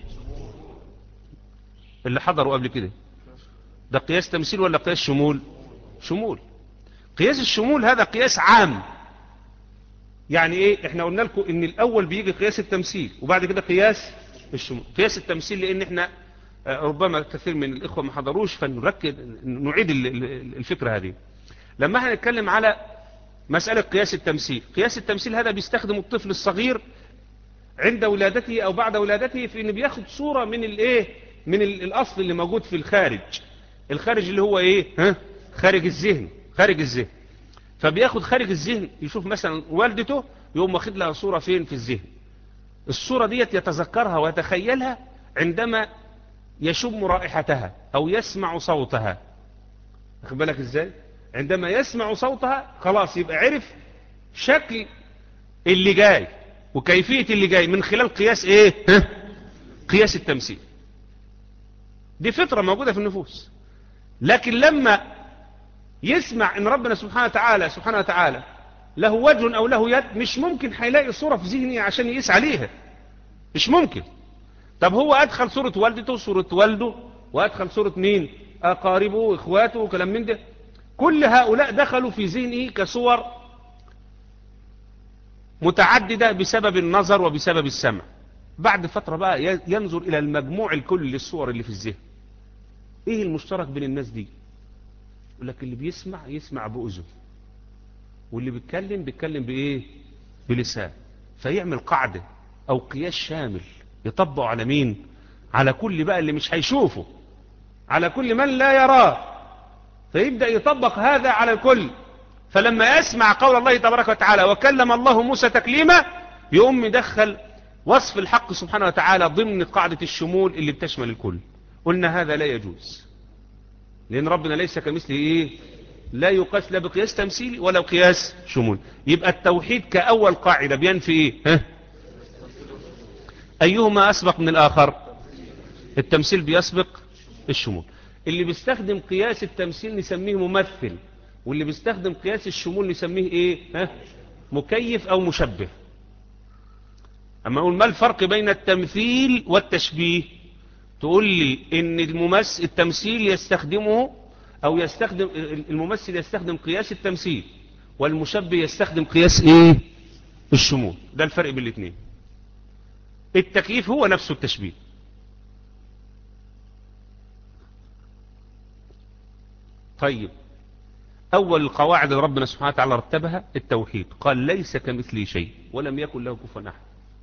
اللي حضروا قبل كده ده قياس تمثيل ولا قياس شمول شمول قياس الشمول هذا قياس عام يعني ايه احنا قلنا لكم ان الاول بيجي قياس التمثيل وبعد كده قياس الشمول قياس التمثيل لان احنا ربما كثير من الاخوة ما حضروش فنركز نعيد الفكرة هذه لما احنا نتكلم على مسألة قياس التمثيل قياس التمثيل هذا بيستخدم الطفل الصغير عند ولادته أو بعد ولادته في إن بياخد صورة من الإيه من ال- الأصل اللي موجود في الخارج الخارج اللي هو إيه ها خارج الذهن خارج الذهن فبياخد خارج الذهن يشوف مثلا والدته يقوم واخد لها صورة فين في الذهن الصورة ديت يتذكرها ويتخيلها عندما يشم رائحتها أو يسمع صوتها واخد بالك ازاي عندما يسمع صوتها خلاص يبقى عرف شكل اللي جاي وكيفية اللي جاي من خلال قياس ايه ها؟ قياس التمثيل دي فطرة موجودة في النفوس لكن لما يسمع ان ربنا سبحانه وتعالى سبحانه وتعالى له وجه او له يد مش ممكن هيلاقي صورة في ذهنه عشان يقيس عليها مش ممكن طب هو ادخل صورة والدته صورة والده وادخل صورة مين اقاربه واخواته وكلام من ده كل هؤلاء دخلوا في ذهنه كصور متعددة بسبب النظر وبسبب السمع بعد فترة بقى ينظر الى المجموع الكل للصور اللي في الذهن ايه المشترك بين الناس دي يقول لك اللي بيسمع يسمع بأذن واللي بيتكلم بيتكلم بايه بلسان فيعمل قاعدة او قياس شامل يطبق على مين على كل بقى اللي مش هيشوفه على كل من لا يراه فيبدأ يطبق هذا على الكل فلما يسمع قول الله تبارك وتعالى وكلم الله موسى تكليما يقوم يدخل وصف الحق سبحانه وتعالى ضمن قاعدة الشمول اللي بتشمل الكل قلنا هذا لا يجوز لأن ربنا ليس كمثله إيه لا يقاس لا بقياس تمثيلي ولا قياس شمول يبقى التوحيد كأول قاعدة بينفي إيه ها؟ أيهما أسبق من الآخر التمثيل بيسبق الشمول اللي بيستخدم قياس التمثيل نسميه ممثل واللي بيستخدم قياس الشمول نسميه ايه ها؟ مكيف او مشبه اما اقول ما الفرق بين التمثيل والتشبيه تقول لي ان الممثل التمثيل يستخدمه او يستخدم الممثل يستخدم قياس التمثيل والمشبه يستخدم قياس ايه الشمول ده الفرق بين الاثنين التكييف هو نفسه التشبيه طيب أول القواعد اللي ربنا سبحانه وتعالى رتبها التوحيد قال ليس كمثلي شيء ولم يكن له كفوا أحد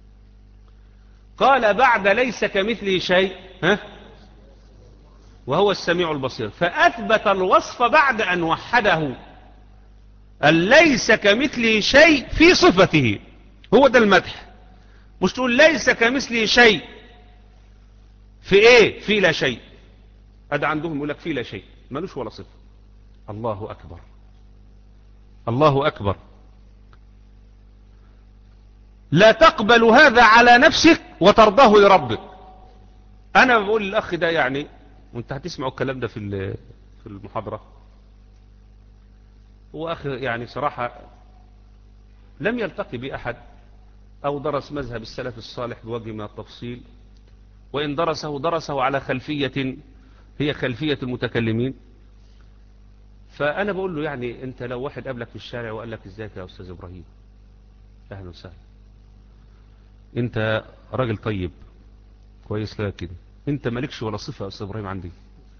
قال بعد ليس كمثله شيء ها وهو السميع البصير فأثبت الوصف بعد أن وحده أن ليس كمثله شيء في صفته هو ده المدح مش تقول ليس كمثله شيء في ايه في لا شيء هذا عندهم يقول لك في لا شيء ملوش ولا صفه الله أكبر الله أكبر لا تقبل هذا على نفسك وترضاه لربك أنا بقول للأخ ده يعني وانت هتسمعوا الكلام ده في في المحاضرة هو أخ يعني صراحة لم يلتقي بأحد أو درس مذهب السلف الصالح بوجه من التفصيل وإن درسه درسه على خلفية هي خلفية المتكلمين فأنا بقول له يعني أنت لو واحد قابلك في الشارع وقال لك إزيك يا أستاذ إبراهيم أهلا وسهلا أنت راجل طيب كويس لا كده أنت مالكش ولا صفة يا أستاذ إبراهيم عندي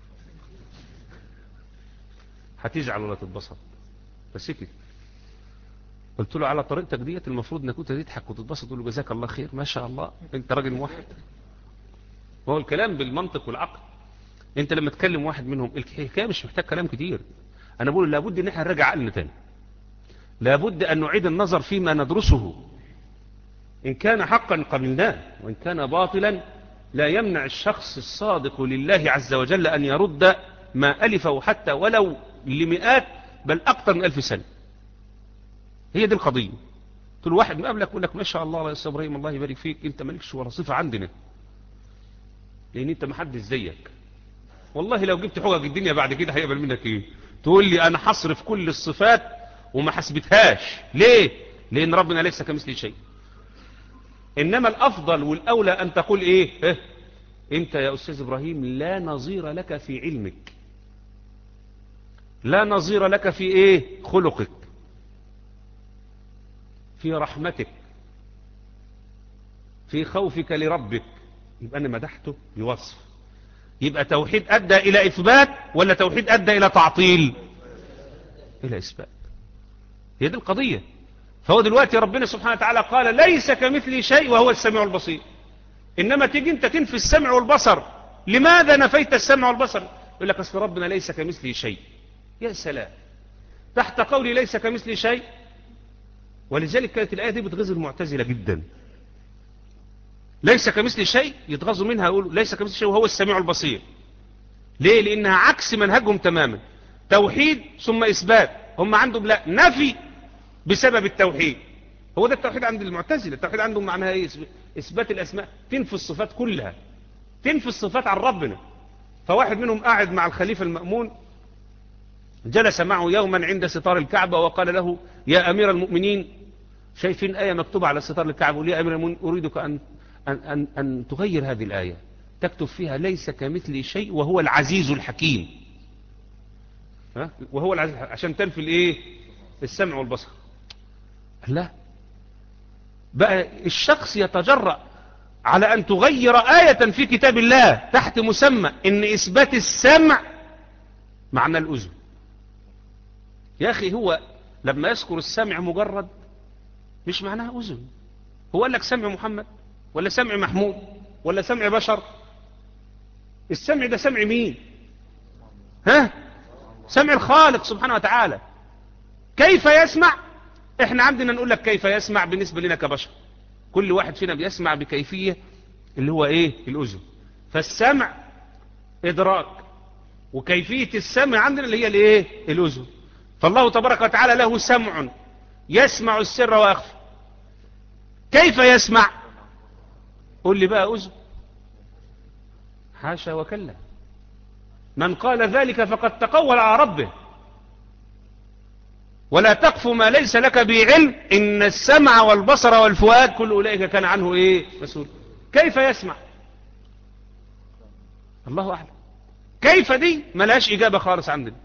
هتزعل ولا تتبسط فسكت قلت له على طريقتك ديت المفروض انك كنت تضحك وتتبسط تقول له جزاك الله خير ما شاء الله انت راجل موحد وهو الكلام بالمنطق والعقل انت لما تكلم واحد منهم الحكايه مش محتاج كلام كتير انا بقول لابد ان احنا نرجع عقلنا تاني لابد ان نعيد النظر فيما ندرسه ان كان حقا قبلناه وان كان باطلا لا يمنع الشخص الصادق لله عز وجل ان يرد ما الفه حتى ولو لمئات بل اكثر من الف سنه هي دي القضيه كل واحد مقابلك يقول لك ما شاء الله يا استاذ ابراهيم الله يبارك فيك انت مالكش ولا صفه عندنا لان انت ما حدش زيك والله لو جبت حجج الدنيا بعد كده هيقبل منك ايه تقول لي انا هصرف كل الصفات وما حسبتهاش ليه لان ربنا ليس كمثله شيء انما الافضل والاولى ان تقول ايه اه؟ انت يا استاذ ابراهيم لا نظير لك في علمك لا نظير لك في ايه خلقك في رحمتك في خوفك لربك يبقى انا مدحته بوصف يبقى توحيد أدى إلى إثبات ولا توحيد أدى إلى تعطيل إلى إثبات هي دي القضية فهو دلوقتي ربنا سبحانه وتعالى قال ليس كمثلي شيء وهو السميع البصير إنما تيجي أنت تنفي السمع والبصر لماذا نفيت السمع والبصر يقول لك أصل ربنا ليس كمثلي شيء يا سلام تحت قولي ليس كمثلي شيء ولذلك كانت الآية دي بتغز المعتزلة جدا ليس كمثلي شيء يتغزوا منها يقولوا ليس كمثلي شيء وهو السميع البصير ليه لأنها عكس منهجهم تماما توحيد ثم إثبات هم عندهم لا نفي بسبب التوحيد هو ده التوحيد عند المعتزلة التوحيد عندهم معناها ايه إثبات الأسماء تنفي الصفات كلها تنفي الصفات عن ربنا فواحد منهم قاعد مع الخليفة المأمون جلس معه يوما عند ستار الكعبة وقال له يا أمير المؤمنين شايفين آية مكتوبة على ستار الكعبة ولي أمير المؤمنين أريدك أن, أن, أن, أن تغير هذه الآية تكتب فيها ليس كمثلي شيء وهو العزيز الحكيم ها؟ وهو العزيز عشان تنفي الايه السمع والبصر لا بقى الشخص يتجرأ على أن تغير آية في كتاب الله تحت مسمى إن إثبات السمع معنى الأذن يا أخي هو لما يذكر السمع مجرد مش معناها أذن هو قال لك سمع محمد ولا سمع محمود ولا سمع بشر السمع ده سمع مين ها سمع الخالق سبحانه وتعالى كيف يسمع احنا عندنا نقول لك كيف يسمع بالنسبة لنا كبشر كل واحد فينا بيسمع بكيفية اللي هو ايه الأذن فالسمع إدراك وكيفية السمع عندنا اللي هي الايه الأذن فالله تبارك وتعالى له سمع يسمع السر ويخفى كيف يسمع قل لي بقى أذن حاشا وكلا من قال ذلك فقد تقول على ربه ولا تقف ما ليس لك به علم إن السمع والبصر والفؤاد كل أولئك كان عنه إيه مسؤول كيف يسمع الله أعلم كيف دي ملاش إجابة خالص عندنا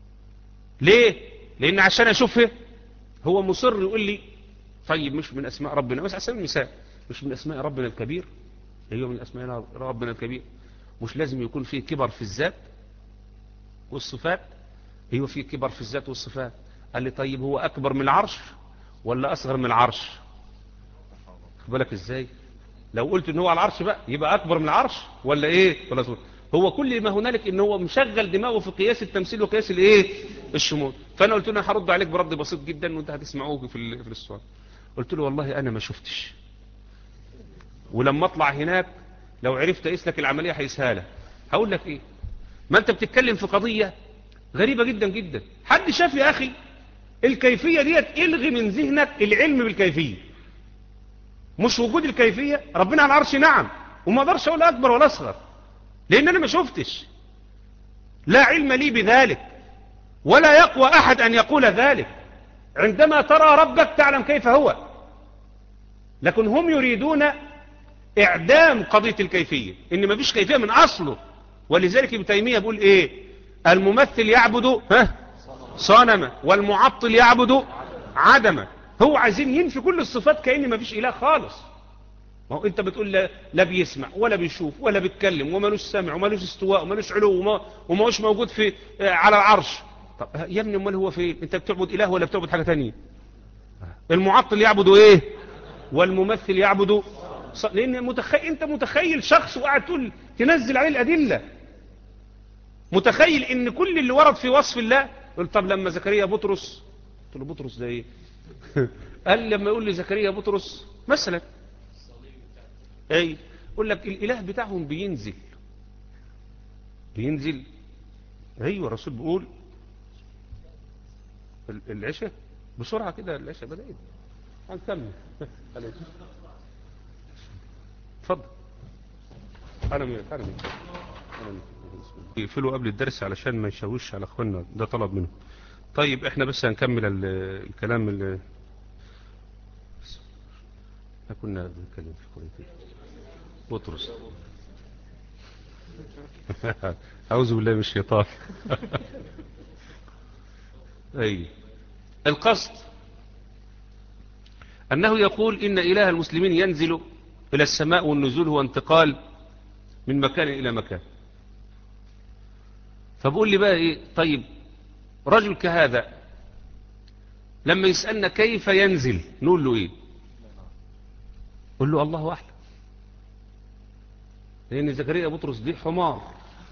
ليه لأن عشان أشوفه هو مصر يقول لي طيب مش من أسماء ربنا بس على سبيل المثال مش من أسماء ربنا الكبير أيوه من أسماء ربنا الكبير مش لازم يكون فيه كبر في الذات والصفات ايوه فيه كبر في الذات والصفات قال لي طيب هو أكبر من العرش ولا أصغر من العرش بالك إزاي لو قلت إن هو على العرش بقى يبقى أكبر من العرش ولا إيه ولا صغير هو كل ما هنالك إن هو مشغل دماغه في قياس التمثيل وقياس الإيه الشمول فأنا قلت له أنا هرد عليك برد بسيط جدا وأنت هتسمعوه في في السؤال قلت له والله أنا ما شفتش ولما أطلع هناك لو عرفت أقيس لك العملية هيسهالة هقول لك إيه ما أنت بتتكلم في قضية غريبة جدا جدا حد شاف يا أخي الكيفية ديت الغي من ذهنك العلم بالكيفية مش وجود الكيفية ربنا على العرش نعم وما اقدرش اقول اكبر ولا اصغر لان انا ما شفتش لا علم لي بذلك ولا يقوى احد ان يقول ذلك عندما ترى ربك تعلم كيف هو لكن هم يريدون اعدام قضية الكيفية ان ما فيش كيفية من اصله ولذلك ابن تيمية بيقول ايه الممثل يعبد ها صنما والمعطل يعبد عدما هو عايزين ينفي كل الصفات كأن ما فيش إله خالص ما هو انت بتقول لا, لا بيسمع ولا بيشوف ولا بيتكلم ومالوش سمع ومالوش استواء ومالوش علو وما وماهوش موجود في على العرش طب يا ابني امال هو فين انت بتعبد اله ولا بتعبد حاجه ثانيه المعطل يعبد ايه والممثل يعبد ص... لان متخيل انت متخيل شخص وقاعد تقول تنزل عليه الادله متخيل ان كل اللي ورد في وصف الله قلت طب لما زكريا بطرس قلت له بطرس ده ايه قال لما يقول لي زكريا بطرس مثلا اي يقول لك الاله بتاعهم بينزل بينزل ايوه الرسول بيقول العشاء بسرعة كده العشاء بدأت هنكمل اتفضل انا مين انا مين انا مين يقفلوا قبل الدرس علشان ما يشوش على اخواننا ده طلب منهم طيب احنا بس هنكمل الكلام اللي احنا كنا بنتكلم في قضيه بطرس اعوذ بالله من الشيطان اي القصد انه يقول ان اله المسلمين ينزل الى السماء والنزول هو انتقال من مكان الى مكان فبقول لي بقى ايه طيب رجل كهذا لما يسألنا كيف ينزل نقول له ايه قل له الله أعلم لأن زكريا بطرس دي حمار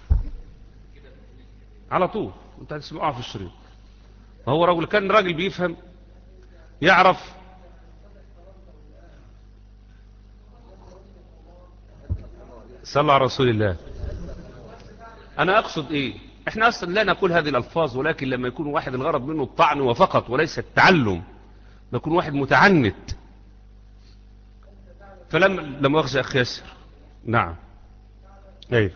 على طول انت هتسمعها في الشريط هو رجل كان راجل بيفهم يعرف صلى على رسول الله انا اقصد ايه احنا اصلا لا نقول هذه الالفاظ ولكن لما يكون واحد الغرض منه الطعن وفقط وليس التعلم يكون واحد متعنت فلما لما اخذ اخي ياسر نعم ايه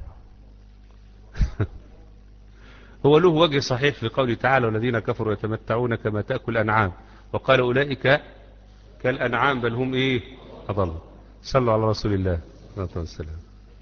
هو له وجه صحيح في قوله تعالى والذين كفروا يتمتعون كما تأكل الأنعام وقال أولئك كالأنعام بل هم إيه أضل صلوا على رسول الله صلى الله عليه وسلم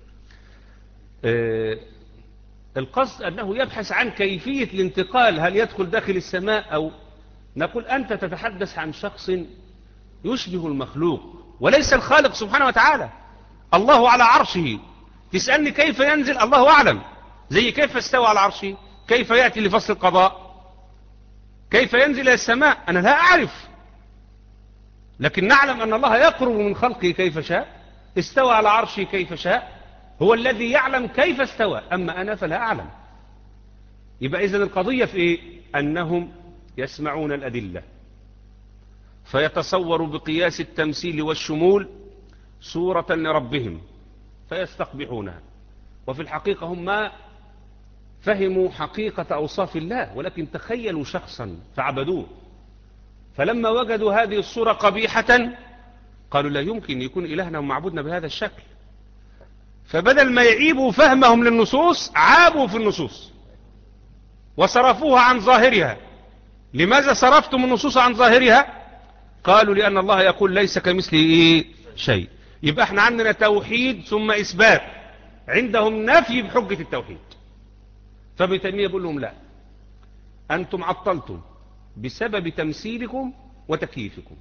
آه القصد أنه يبحث عن كيفية الانتقال هل يدخل داخل السماء أو نقول أنت تتحدث عن شخص يشبه المخلوق وليس الخالق سبحانه وتعالى الله على عرشه تسألني كيف ينزل الله أعلم زي كيف استوى على عرشه كيف يأتي لفصل القضاء كيف ينزل إلى السماء أنا لا أعرف لكن نعلم أن الله يقرب من خلقه كيف شاء استوى على عرشه كيف شاء هو الذي يعلم كيف استوى أما أنا فلا أعلم يبقى إذن القضية في إيه أنهم يسمعون الأدلة فيتصوروا بقياس التمثيل والشمول صورة لربهم فيستقبحونها وفي الحقيقة هم ما فهموا حقيقة أوصاف الله ولكن تخيلوا شخصا فعبدوه فلما وجدوا هذه الصورة قبيحة قالوا لا يمكن يكون إلهنا ومعبودنا بهذا الشكل فبدل ما يعيبوا فهمهم للنصوص عابوا في النصوص وصرفوها عن ظاهرها لماذا صرفتم النصوص عن ظاهرها قالوا لأن الله يقول ليس كمثله إيه شيء يبقى احنا عندنا توحيد ثم إثبات عندهم نفي بحجة التوحيد فابن تيمية يقول لهم لا أنتم عطلتم بسبب تمثيلكم وتكييفكم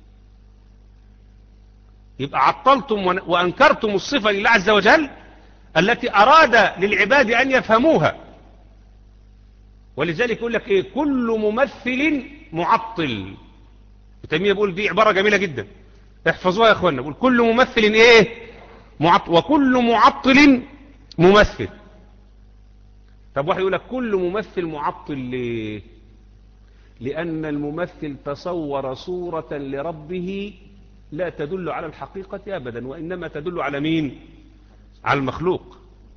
يبقى عطلتم وأنكرتم الصفة لله عز وجل التي أراد للعباد أن يفهموها ولذلك يقول لك إيه كل ممثل معطل تيمية بيقول دي عبارة جميلة جدا احفظوها يا اخوانا بيقول كل ممثل ايه معطل وكل معطل ممثل طب واحد يقول لك كل ممثل معطل ليه لأن الممثل تصور صورة لربه لا تدل على الحقيقة أبدا وإنما تدل على مين على المخلوق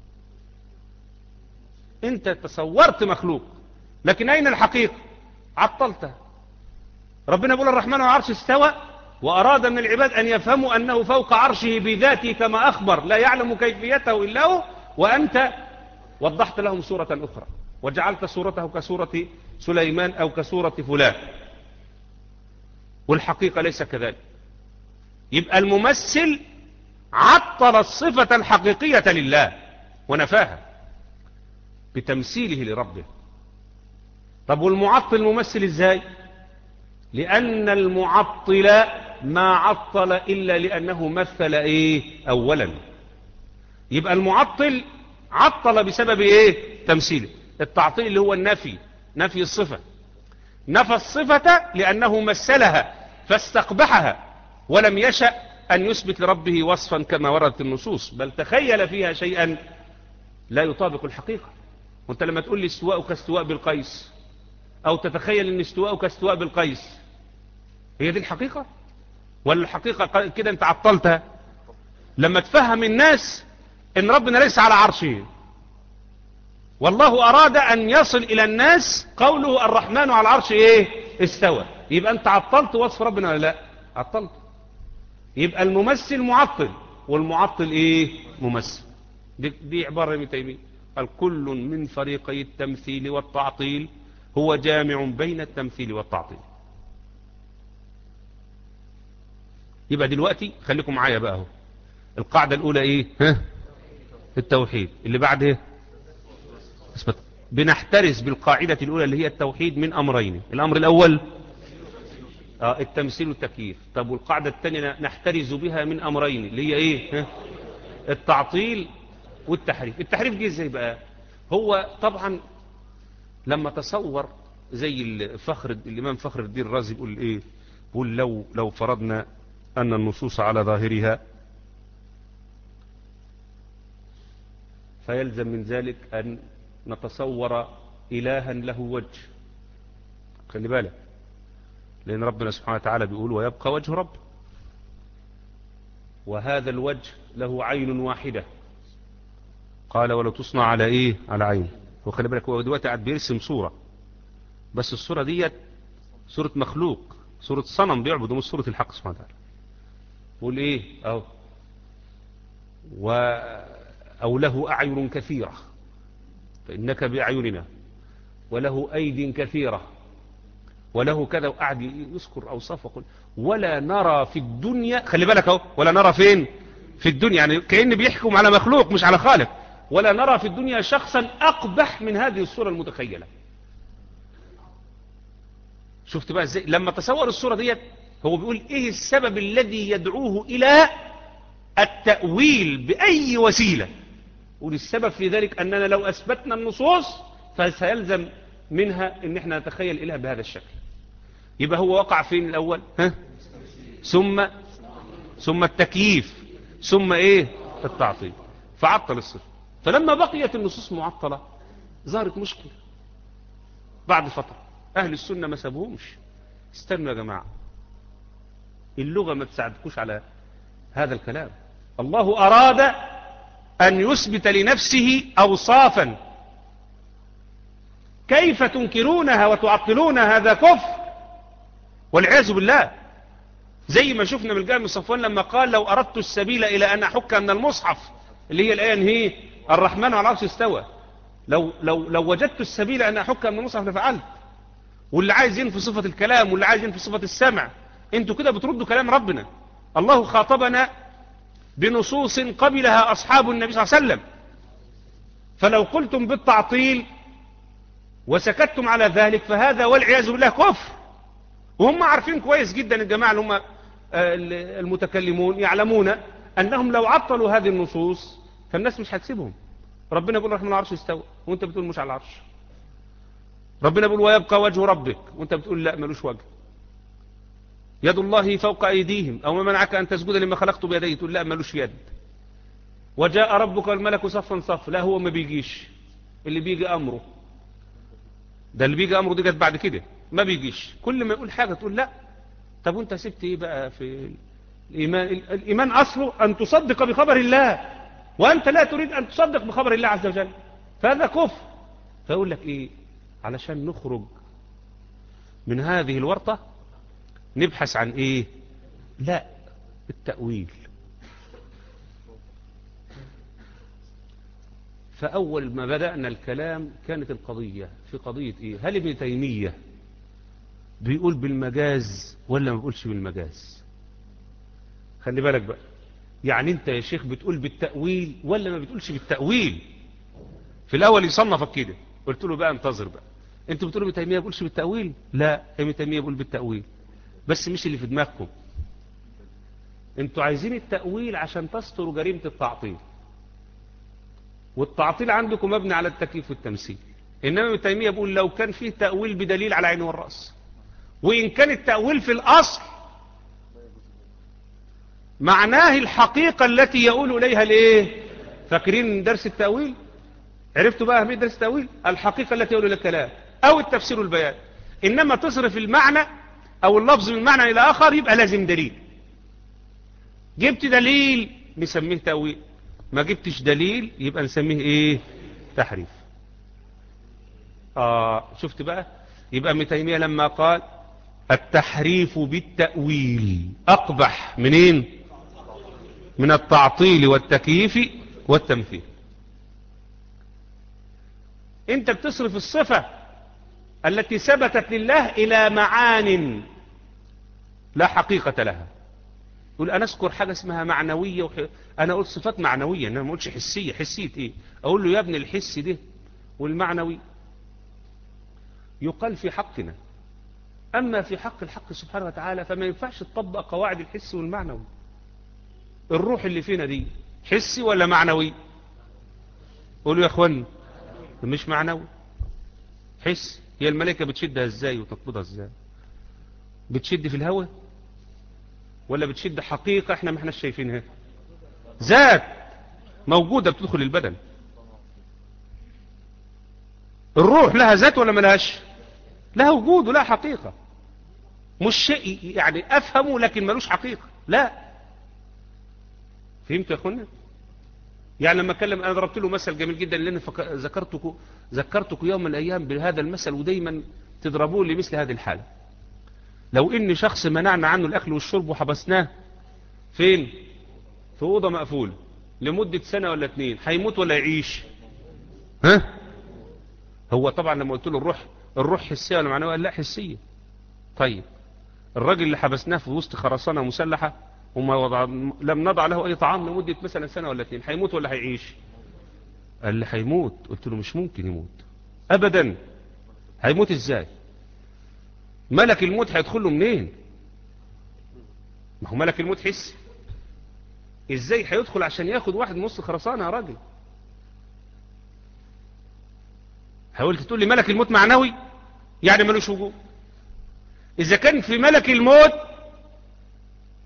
انت تصورت مخلوق لكن أين الحقيقة عطلتها ربنا يقول الرحمن والعرش استوى وأراد من العباد أن يفهموا أنه فوق عرشه بذاته كما أخبر لا يعلم كيفيته إلا هو وأنت وضحت لهم صورة أخرى وجعلت صورته كصورة سليمان أو كصورة فلان والحقيقة ليس كذلك يبقى الممثل عطل الصفة الحقيقية لله ونفاها بتمثيله لربه طب والمعطل ممثل ازاي لأن المعطل ما عطل إلا لأنه مثل إيه أولا يبقى المعطل عطل بسبب إيه تمثيله التعطيل اللي هو النفي نفي الصفة نفى الصفة لأنه مثلها فاستقبحها ولم يشأ أن يثبت لربه وصفا كما وردت النصوص بل تخيل فيها شيئا لا يطابق الحقيقة وانت لما تقول لي استواء كاستواء بالقيس أو تتخيل أن استواء كاستواء بالقيس هي دي الحقيقة ولا الحقيقة كده انت عطلتها لما تفهم الناس ان ربنا ليس على عرشه والله اراد ان يصل الى الناس قوله الرحمن على العرش ايه استوى يبقى انت عطلت وصف ربنا ولا لا عطلت يبقى الممثل معطل والمعطل ايه ممثل دي, دي عبارة ابن تيمية قال كل من فريقي التمثيل والتعطيل هو جامع بين التمثيل والتعطيل يبقى دلوقتي خليكم معايا بقى اهو القاعدة الأولى إيه ها التوحيد اللي بعد إيه اثبت بنحترز بالقاعدة الأولى اللي هي التوحيد من أمرين الأمر الأول آه التمثيل والتكييف طب والقاعدة الثانية نحترز بها من أمرين اللي هي إيه ها التعطيل والتحريف التحريف جه ازاي بقى هو طبعا لما تصور زي الفخر الإمام فخر الدين الرازي بيقول إيه بيقول لو, لو فرضنا أن النصوص على ظاهرها فيلزم من ذلك أن نتصور إلها له وجه خلي بالك لأن ربنا سبحانه وتعالى بيقول ويبقى وجه رب وهذا الوجه له عين واحدة قال ولو تصنع على ايه على عين وخلي بالك هو دلوقتي قاعد بيرسم صورة بس الصورة ديت صورة مخلوق صورة صنم بيعبد مش صورة الحق سبحانه وتعالى يقول ايه اهو و او له اعين كثيرة فانك باعيننا وله ايد كثيرة وله كذا وقعد يذكر اوصاف وقل ولا نرى في الدنيا خلي بالك اهو ولا نرى فين في الدنيا يعني كأن بيحكم على مخلوق مش على خالق ولا نرى في الدنيا شخصا أقبح من هذه الصورة المتخيلة شفت بقى ازاي لما تصور الصورة ديت هو بيقول ايه السبب الذي يدعوه الى التأويل بأي وسيلة يقول السبب في ذلك أننا لو أثبتنا النصوص فسيلزم منها ان احنا نتخيل إله بهذا الشكل يبقى هو وقع فين الأول ها؟ ثم ثم التكييف ثم ايه التعطيل فعطل الصفة فلما بقيت النصوص معطلة ظهرت مشكلة بعد فترة أهل السنة ما سابوهمش استنوا يا جماعة اللغة ما تساعدكوش على هذا الكلام الله أراد أن يثبت لنفسه أوصافا كيف تنكرونها وتعطلون هذا كفر والعياذ بالله زي ما شفنا من جامع صفوان لما قال لو أردت السبيل إلى أن أحك من المصحف اللي هي الآية هي الرحمن على العرش استوى لو, لو, لو وجدت السبيل أن أحك من المصحف لفعلت واللي عايز ينفي صفة الكلام واللي عايز ينفي صفة السمع انتوا كده بتردوا كلام ربنا الله خاطبنا بنصوص قبلها أصحاب النبي صلى الله عليه وسلم فلو قلتم بالتعطيل وسكتتم على ذلك فهذا والعياذ بالله كفر وهم عارفين كويس جدا الجماعة اللي هم المتكلمون يعلمون أنهم لو عطلوا هذه النصوص فالناس مش هتسيبهم ربنا بيقول رحمن العرش استوى وانت بتقول مش على العرش ربنا بيقول ويبقى وجه ربك وانت بتقول لا ملوش وجه يد الله فوق أيديهم أو ما منعك أن تسجد لما خلقت بيدي تقول لا ملوش يد وجاء ربك والملك صفا صف لا هو ما بيجيش اللي بيجي أمره ده اللي بيجي أمره دي جت بعد كده ما بيجيش كل ما يقول حاجة تقول لا طب وانت سبت ايه بقى في الإيمان الإيمان أصله أن تصدق بخبر الله وأنت لا تريد أن تصدق بخبر الله عز وجل فهذا كفر فيقول لك إيه علشان نخرج من هذه الورطة نبحث عن إيه لا التأويل فأول ما بدأنا الكلام كانت القضية في قضية إيه هل ابن تيمية بيقول بالمجاز ولا ما بيقولش بالمجاز خلي بالك بقى يعني انت يا شيخ بتقول بالتأويل ولا ما بتقولش بالتأويل في الاول يصنفك كده قلت له بقى انتظر بقى انتوا بتقولوا ابن تيميه بيقولش بالتأويل لا ابن تيميه بيقول بالتأويل بس مش اللي في دماغكم انتوا عايزين التأويل عشان تستروا جريمة التعطيل والتعطيل عندكم مبني على التكليف والتمثيل انما ابن تيميه بيقول لو كان فيه تأويل بدليل على عينه والرأس وإن كان التأويل في الأصل معناه الحقيقة التي يقول إليها لإيه فاكرين درس التأويل عرفتوا بقى أهمية درس التأويل الحقيقة التي يقول إلى الكلام أو التفسير والبيان إنما تصرف المعنى أو اللفظ من معنى إلى آخر يبقى لازم دليل جبت دليل نسميه تأويل ما جبتش دليل يبقى نسميه إيه تحريف آه شفت بقى يبقى ابن تيمية لما قال التحريف بالتأويل أقبح منين من التعطيل والتكييف والتمثيل انت بتصرف الصفة التي ثبتت لله إلى معان لا حقيقة لها يقول أنا أذكر حاجة اسمها معنوية وح... أنا أقول صفات معنوية أنا ما أقولش حسية حسية إيه أقول له يا ابن الحس ده والمعنوي يقال في حقنا أما في حق الحق سبحانه وتعالى فما ينفعش تطبق قواعد الحس والمعنوي الروح اللي فينا دي حسي ولا معنوي قولوا يا أخواني مش معنوي حس هي الملائكة بتشدها ازاي وتقبضها ازاي بتشد في الهواء ولا بتشد حقيقة احنا ما احنا شايفينها ذات موجودة بتدخل البدن الروح لها ذات ولا ملهاش لها وجود ولها حقيقة مش شيء يعني افهمه لكن ملوش حقيقة لا فهمت يا اخوانا يعني لما اتكلم انا ضربت له مثل جميل جدا لان فك... ذكرتكم ذكرتكم يوم من الايام بهذا المثل ودايما تضربوه لمثل هذه الحالة لو ان شخص منعنا عنه الاكل والشرب وحبسناه فين في اوضه مقفوله لمدة سنة ولا اتنين هيموت ولا يعيش ها هو طبعا لما قلت له الروح الروح حسية ولا معنوية قال لا حسية طيب الراجل اللي حبسناه في وسط خرسانة مسلحة وما وضع لم نضع له اي طعام لمدة مثلا سنة ولا اتنين هيموت ولا هيعيش قال لي هيموت قلت له مش ممكن يموت ابدا هيموت ازاي ملك الموت هيدخل له منين ما هو ملك الموت حسي ازاي هيدخل عشان ياخد واحد من وسط خرسانه يا راجل حاولت تقول لي ملك الموت معنوي يعني ملوش وجود اذا كان في ملك الموت